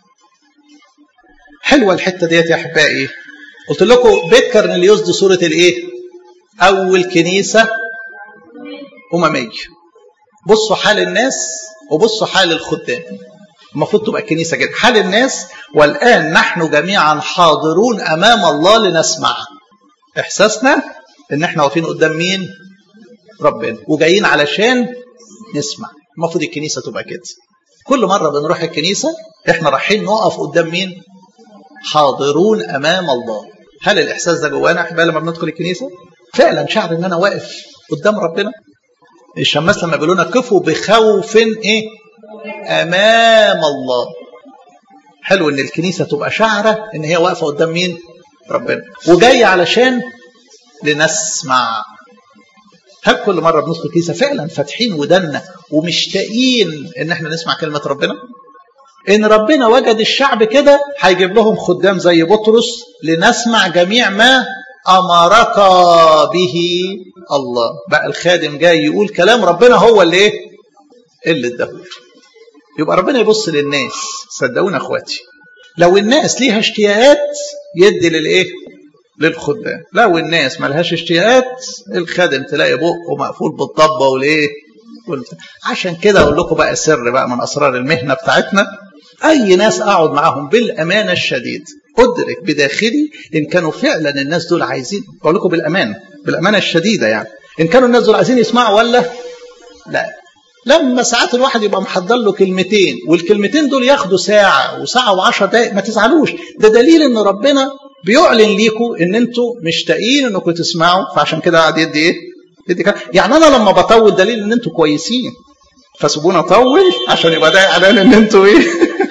حلوة الحتة ديت يا أحبائي قلت لكم بيت كرنليوس دي صورة الإيه أول كنيسة أممية بصوا حال الناس وبصوا حال الخدام المفروض تبقى الكنيسة كده حال الناس والآن نحن جميعا حاضرون أمام الله لنسمع إحساسنا إن إحنا واقفين قدام مين ربنا وجايين علشان نسمع المفروض الكنيسة تبقى كده كل مرة بنروح الكنيسة احنا رايحين نقف قدام مين حاضرون أمام الله هل الإحساس ده جوانا احنا لما بندخل الكنيسة فعلا شعر ان انا واقف قدام ربنا الشماس لما بيقولوا لنا كفوا بخوف ايه امام الله حلو ان الكنيسه تبقى شعره ان هي واقفه قدام مين ربنا وجايه علشان لنسمع هل كل مرة بندخل الكنيسة فعلا فاتحين ودنا ومشتاقين ان احنا نسمع كلمة ربنا ان ربنا وجد الشعب كده هيجيب لهم خدام زي بطرس لنسمع جميع ما امرك به الله بقى الخادم جاي يقول كلام ربنا هو اللي ايه اللي اداهوله يبقى ربنا يبص للناس صدقونا اخواتي لو الناس ليها اشتياقات يدي للايه للخدام لو الناس ملهاش اشتياقات الخادم تلاقي بقه مقفول بالضبه والايه عشان كده اقول لكم بقى سر بقى من اسرار المهنه بتاعتنا اي ناس اقعد معاهم بالامانه الشديده ادرك بداخلي ان كانوا فعلا الناس دول عايزين بقول لكم بالامانه بالامانه الشديده يعني ان كانوا الناس دول عايزين يسمعوا ولا لا لما ساعات الواحد يبقى محضر له كلمتين والكلمتين دول ياخدوا ساعه وساعه وعشر دقائق ما تزعلوش ده دليل ان ربنا بيعلن ليكم ان انتوا مشتاقين انكم تسمعوا فعشان كده قاعد يدي ايه؟ يدي كلام يعني انا لما بطول دليل ان انتوا كويسين فسيبونا اطول عشان يبقى ده اعلان ان انتوا ايه؟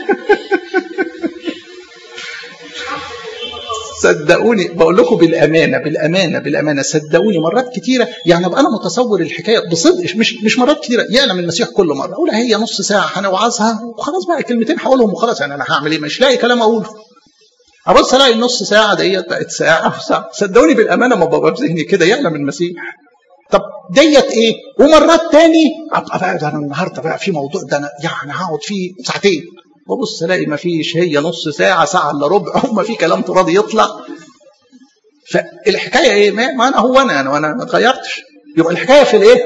صدقوني بقول لكم بالامانه بالامانه بالامانه صدقوني مرات كتيره يعني ابقى انا متصور الحكايه بصدق مش مش مرات كتيره يعلم المسيح كل مره اقول هي نص ساعه هنوعظها وخلاص بقى كلمتين هقولهم وخلاص يعني انا هعمل ايه مش لاقي كلام اقوله ابص الاقي النص ساعه ديت بقت ساعه وساعه صدقوني بالامانه ما ببقى في ذهني كده يعلم المسيح طب ديت ايه ومرات تاني ابقى بقى ده انا النهارده بقى في موضوع ده انا يعني هقعد فيه ساعتين وابص الاقي ما فيش هي نص ساعه ساعه الا ربع وما في كلام تراضي يطلع فالحكايه ايه ما انا هو انا انا وانا ما اتغيرتش يبقى الحكايه في الايه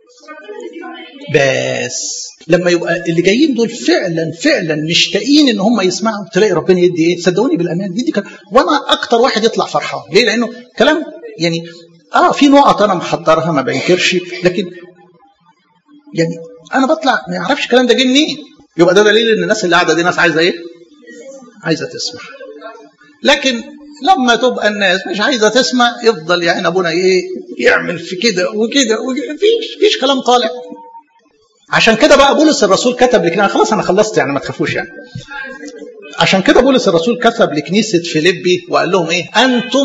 بس لما يبقى اللي جايين دول فعلا فعلا مشتاقين ان هم يسمعوا تلاقي ربنا يدي ايه صدقوني بالامان يدي كلام وانا اكتر واحد يطلع فرحان ليه لانه كلام يعني اه في نقط انا محضرها ما بنكرش لكن يعني انا بطلع ما يعرفش الكلام ده جه منين يبقى ده دليل ان الناس اللي قاعده دي ناس عايزه ايه عايزه تسمع لكن لما تبقى الناس مش عايزه تسمع يفضل يعني ابونا ايه يعمل في كده وكده مفيش فيش كلام طالع عشان كده بقى بولس الرسول كتب لكنيسة خلاص انا خلصت يعني ما تخافوش يعني عشان كده بولس الرسول كتب لكنيسة فيليبي وقال لهم ايه انتم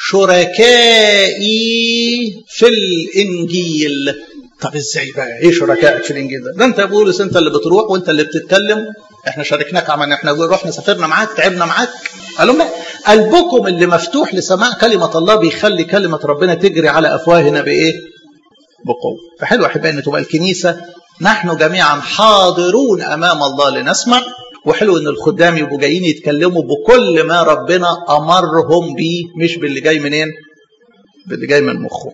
شركائي في الانجيل طب ازاي بقى ايه شركائك في الانجيل ده ده انت يا بولس انت اللي بتروح وانت اللي بتتكلم احنا شاركناك عملنا احنا رحنا سافرنا معاك تعبنا معاك قال لهم لا قلبكم اللي مفتوح لسماع كلمة الله بيخلي كلمة ربنا تجري على افواهنا بايه بقوة فحلو احبائي ان تبقى الكنيسة نحن جميعا حاضرون امام الله لنسمع وحلو ان الخدام يبقوا جايين يتكلموا بكل ما ربنا امرهم بيه مش باللي جاي منين باللي جاي من مخه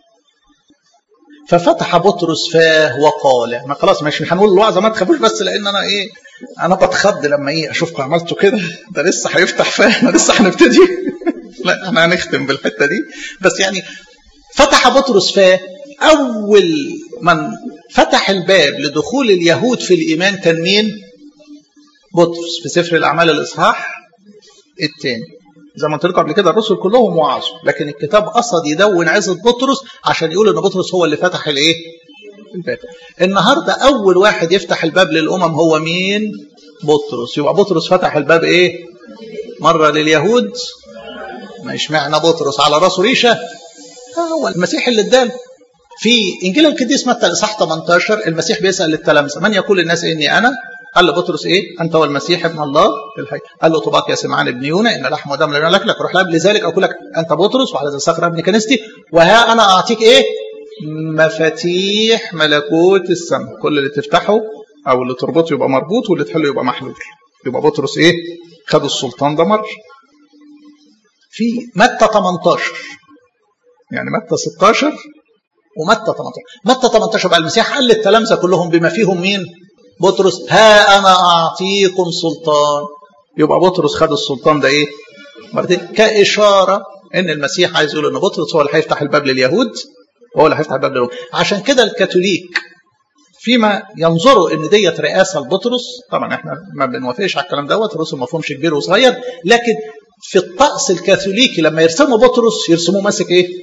ففتح بطرس فاه وقال ما خلاص مش هنقول الوعظه ما تخافوش بس لان انا ايه انا بتخض لما ايه اشوفكم عملتوا كده ده لسه هيفتح فاه احنا لسه هنبتدي لا احنا هنختم بالحته دي بس يعني فتح بطرس فاه اول من فتح الباب لدخول اليهود في الايمان كان مين؟ بطرس في سفر الاعمال الاصحاح الثاني زي ما قلت لكم قبل كده الرسل كلهم وعظوا لكن الكتاب قصد يدون عزة بطرس عشان يقول ان بطرس هو اللي فتح الايه؟ الباب. النهارده اول واحد يفتح الباب للامم هو مين؟ بطرس يبقى بطرس فتح الباب ايه؟ مره لليهود ما اشمعنى بطرس على راسه ريشه؟ هو المسيح اللي اداله في انجيل القديس متى الاصحاح 18 المسيح بيسال التلامذه من يقول للناس اني انا؟ قال له بطرس ايه؟ انت هو المسيح ابن الله في الحقيقه. قال له طباق يا سمعان ابن يونا ان لحم ودم لم لك لك روح لاب لذلك اقول لك انت بطرس وعلى ذا الصخره ابن كنيستي وها انا اعطيك ايه؟ مفاتيح ملكوت السماء كل اللي تفتحه او اللي تربطه يبقى مربوط واللي تحله يبقى محلول. يبقى بطرس ايه؟ خد السلطان ده مره. في متى 18 يعني متى 16 ومتى 18 متى 18 بقى المسيح قال للتلامذه كلهم بما فيهم مين؟ بطرس ها انا اعطيكم سلطان يبقى بطرس خد السلطان ده ايه؟ مرتين كاشاره ان المسيح عايز يقول ان بطرس هو اللي هيفتح الباب لليهود وهو اللي هيفتح الباب لليهود عشان كده الكاثوليك فيما ينظروا ان ديت رئاسه لبطرس طبعا احنا ما بنوافقش على الكلام دوت الرسل ما فيهمش كبير وصغير لكن في الطقس الكاثوليكي لما يرسموا بطرس يرسموه ماسك ايه؟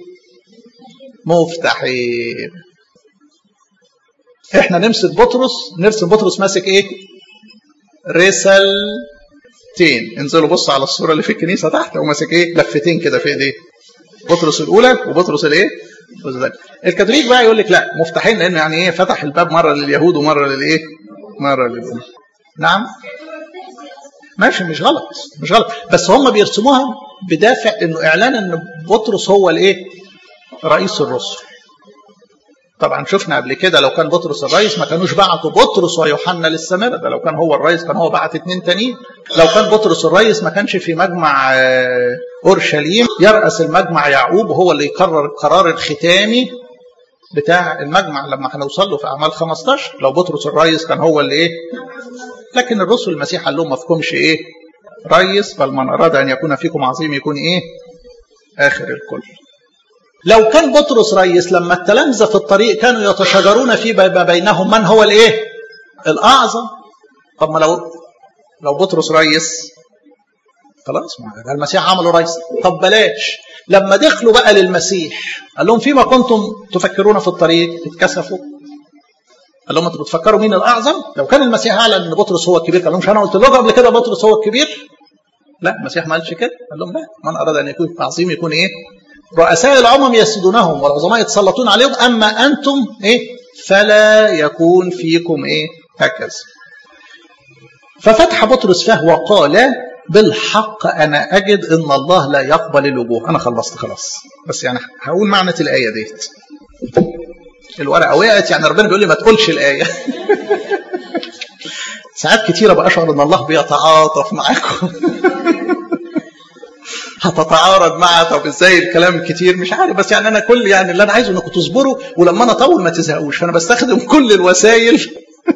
مفتاحين احنا نمسك بطرس نرسم بطرس ماسك ايه رسالتين انزلوا بصوا على الصوره اللي في الكنيسه تحت وماسك ايه لفتين كده في ايديه بطرس الاولى وبطرس الايه الكاثوليك بقى يقول لك لا مفتاحين لان يعني ايه فتح الباب مره لليهود ومره للايه مره للأمم نعم ماشي مش غلط مش غلط بس هم بيرسموها بدافع انه اعلان ان بطرس هو الايه رئيس الرسل طبعا شفنا قبل كده لو كان بطرس الرئيس ما كانوش بعتوا بطرس ويوحنا للسامرة ده لو كان هو الرئيس كان هو بعت اتنين تانيين لو كان بطرس الرئيس ما كانش في مجمع اورشليم يرأس المجمع يعقوب هو اللي يقرر القرار الختامي بتاع المجمع لما هنوصل له في اعمال 15 لو بطرس الرئيس كان هو اللي ايه لكن الرسل المسيح قال لهم ما فيكمش ايه رئيس بل من اراد ان يكون فيكم عظيم يكون ايه اخر الكل لو كان بطرس ريس لما التلامذه في الطريق كانوا يتشاجرون في ما بينهم من هو الايه؟ الاعظم طب ما لو لو بطرس ريس خلاص ما المسيح عمله ريس طب بلاش لما دخلوا بقى للمسيح قال لهم فيما كنتم تفكرون في الطريق اتكسفوا قال لهم انتوا بتفكروا مين الاعظم؟ لو كان المسيح اعلن ان بطرس هو الكبير قال لهم مش انا قلت لكم قبل كده بطرس هو الكبير؟ لا المسيح ما قالش كده قال لهم لا من اراد ان يكون عظيم يكون ايه؟ رؤساء الأمم يسدونهم والعظماء يتسلطون عليهم أما أنتم إيه فلا يكون فيكم إيه هكذا ففتح بطرس فاه وقال بالحق أنا أجد أن الله لا يقبل الوجوه أنا خلصت خلاص بس يعني هقول معنى الآية ديت الورقة وقعت يعني ربنا بيقول لي ما تقولش الآية ساعات كتيرة بأشعر أن الله بيتعاطف معاكم هتتعارض مع طب ازاي الكلام كتير مش عارف بس يعني انا كل يعني اللي انا عايزه انكم تصبروا ولما انا اطول ما تزهقوش فانا بستخدم كل الوسائل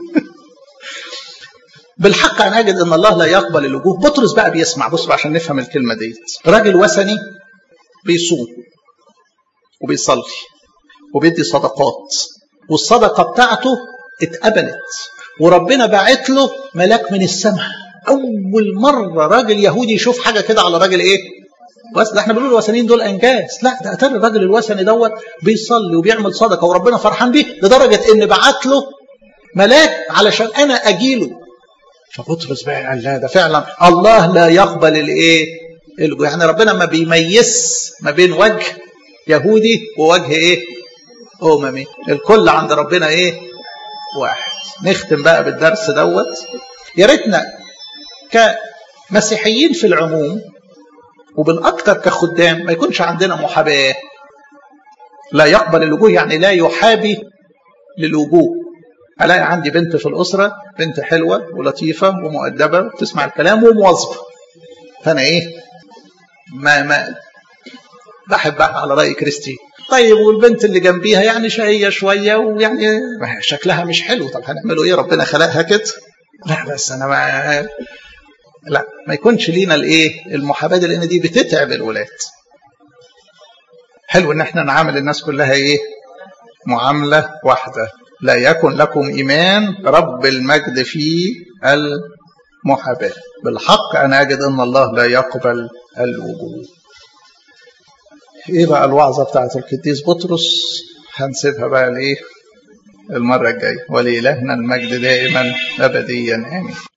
بالحق انا اجد ان الله لا يقبل الوجوه بطرس بقى بيسمع بص بقى عشان نفهم الكلمه ديت راجل وثني بيصوم وبيصلي وبيدي صدقات والصدقه بتاعته اتقبلت وربنا باعت له ملاك من السماء اول مره راجل يهودي يشوف حاجه كده على راجل ايه بس ده احنا بنقول الوثنيين دول انجاز لا ده اتاري الراجل الوثني دوت بيصلي وبيعمل صدقه وربنا فرحان بيه لدرجه ان بعت له ملاك علشان انا اجيله فبطرس بقى قال لا ده فعلا الله لا يقبل الايه يعني ربنا ما بيميز ما بين وجه يهودي ووجه ايه اممي الكل عند ربنا ايه واحد نختم بقى بالدرس دوت يا ريتنا كمسيحيين في العموم وبالاكثر كخدام ما يكونش عندنا محاباه لا يقبل الوجوه يعني لا يحابي للوجوه الاقي عندي بنت في الاسره بنت حلوه ولطيفه ومؤدبه وتسمع الكلام ومواظبه فانا ايه ما ما بحبها على راي كريستين طيب والبنت اللي جنبيها يعني شقيه شويه ويعني شكلها مش حلو طب هنعمله ايه ربنا خلقها كده لا بس انا ما لا ما يكونش لينا الايه المحاباه لان دي بتتعب الولاد حلو ان احنا نعامل الناس كلها ايه معامله واحده لا يكن لكم ايمان رب المجد في المحاباه بالحق انا اجد ان الله لا يقبل الوجوه ايه بقى الوعظه بتاعت القديس بطرس هنسيبها بقى لايه المره الجايه ولالهنا المجد دائما ابديا امين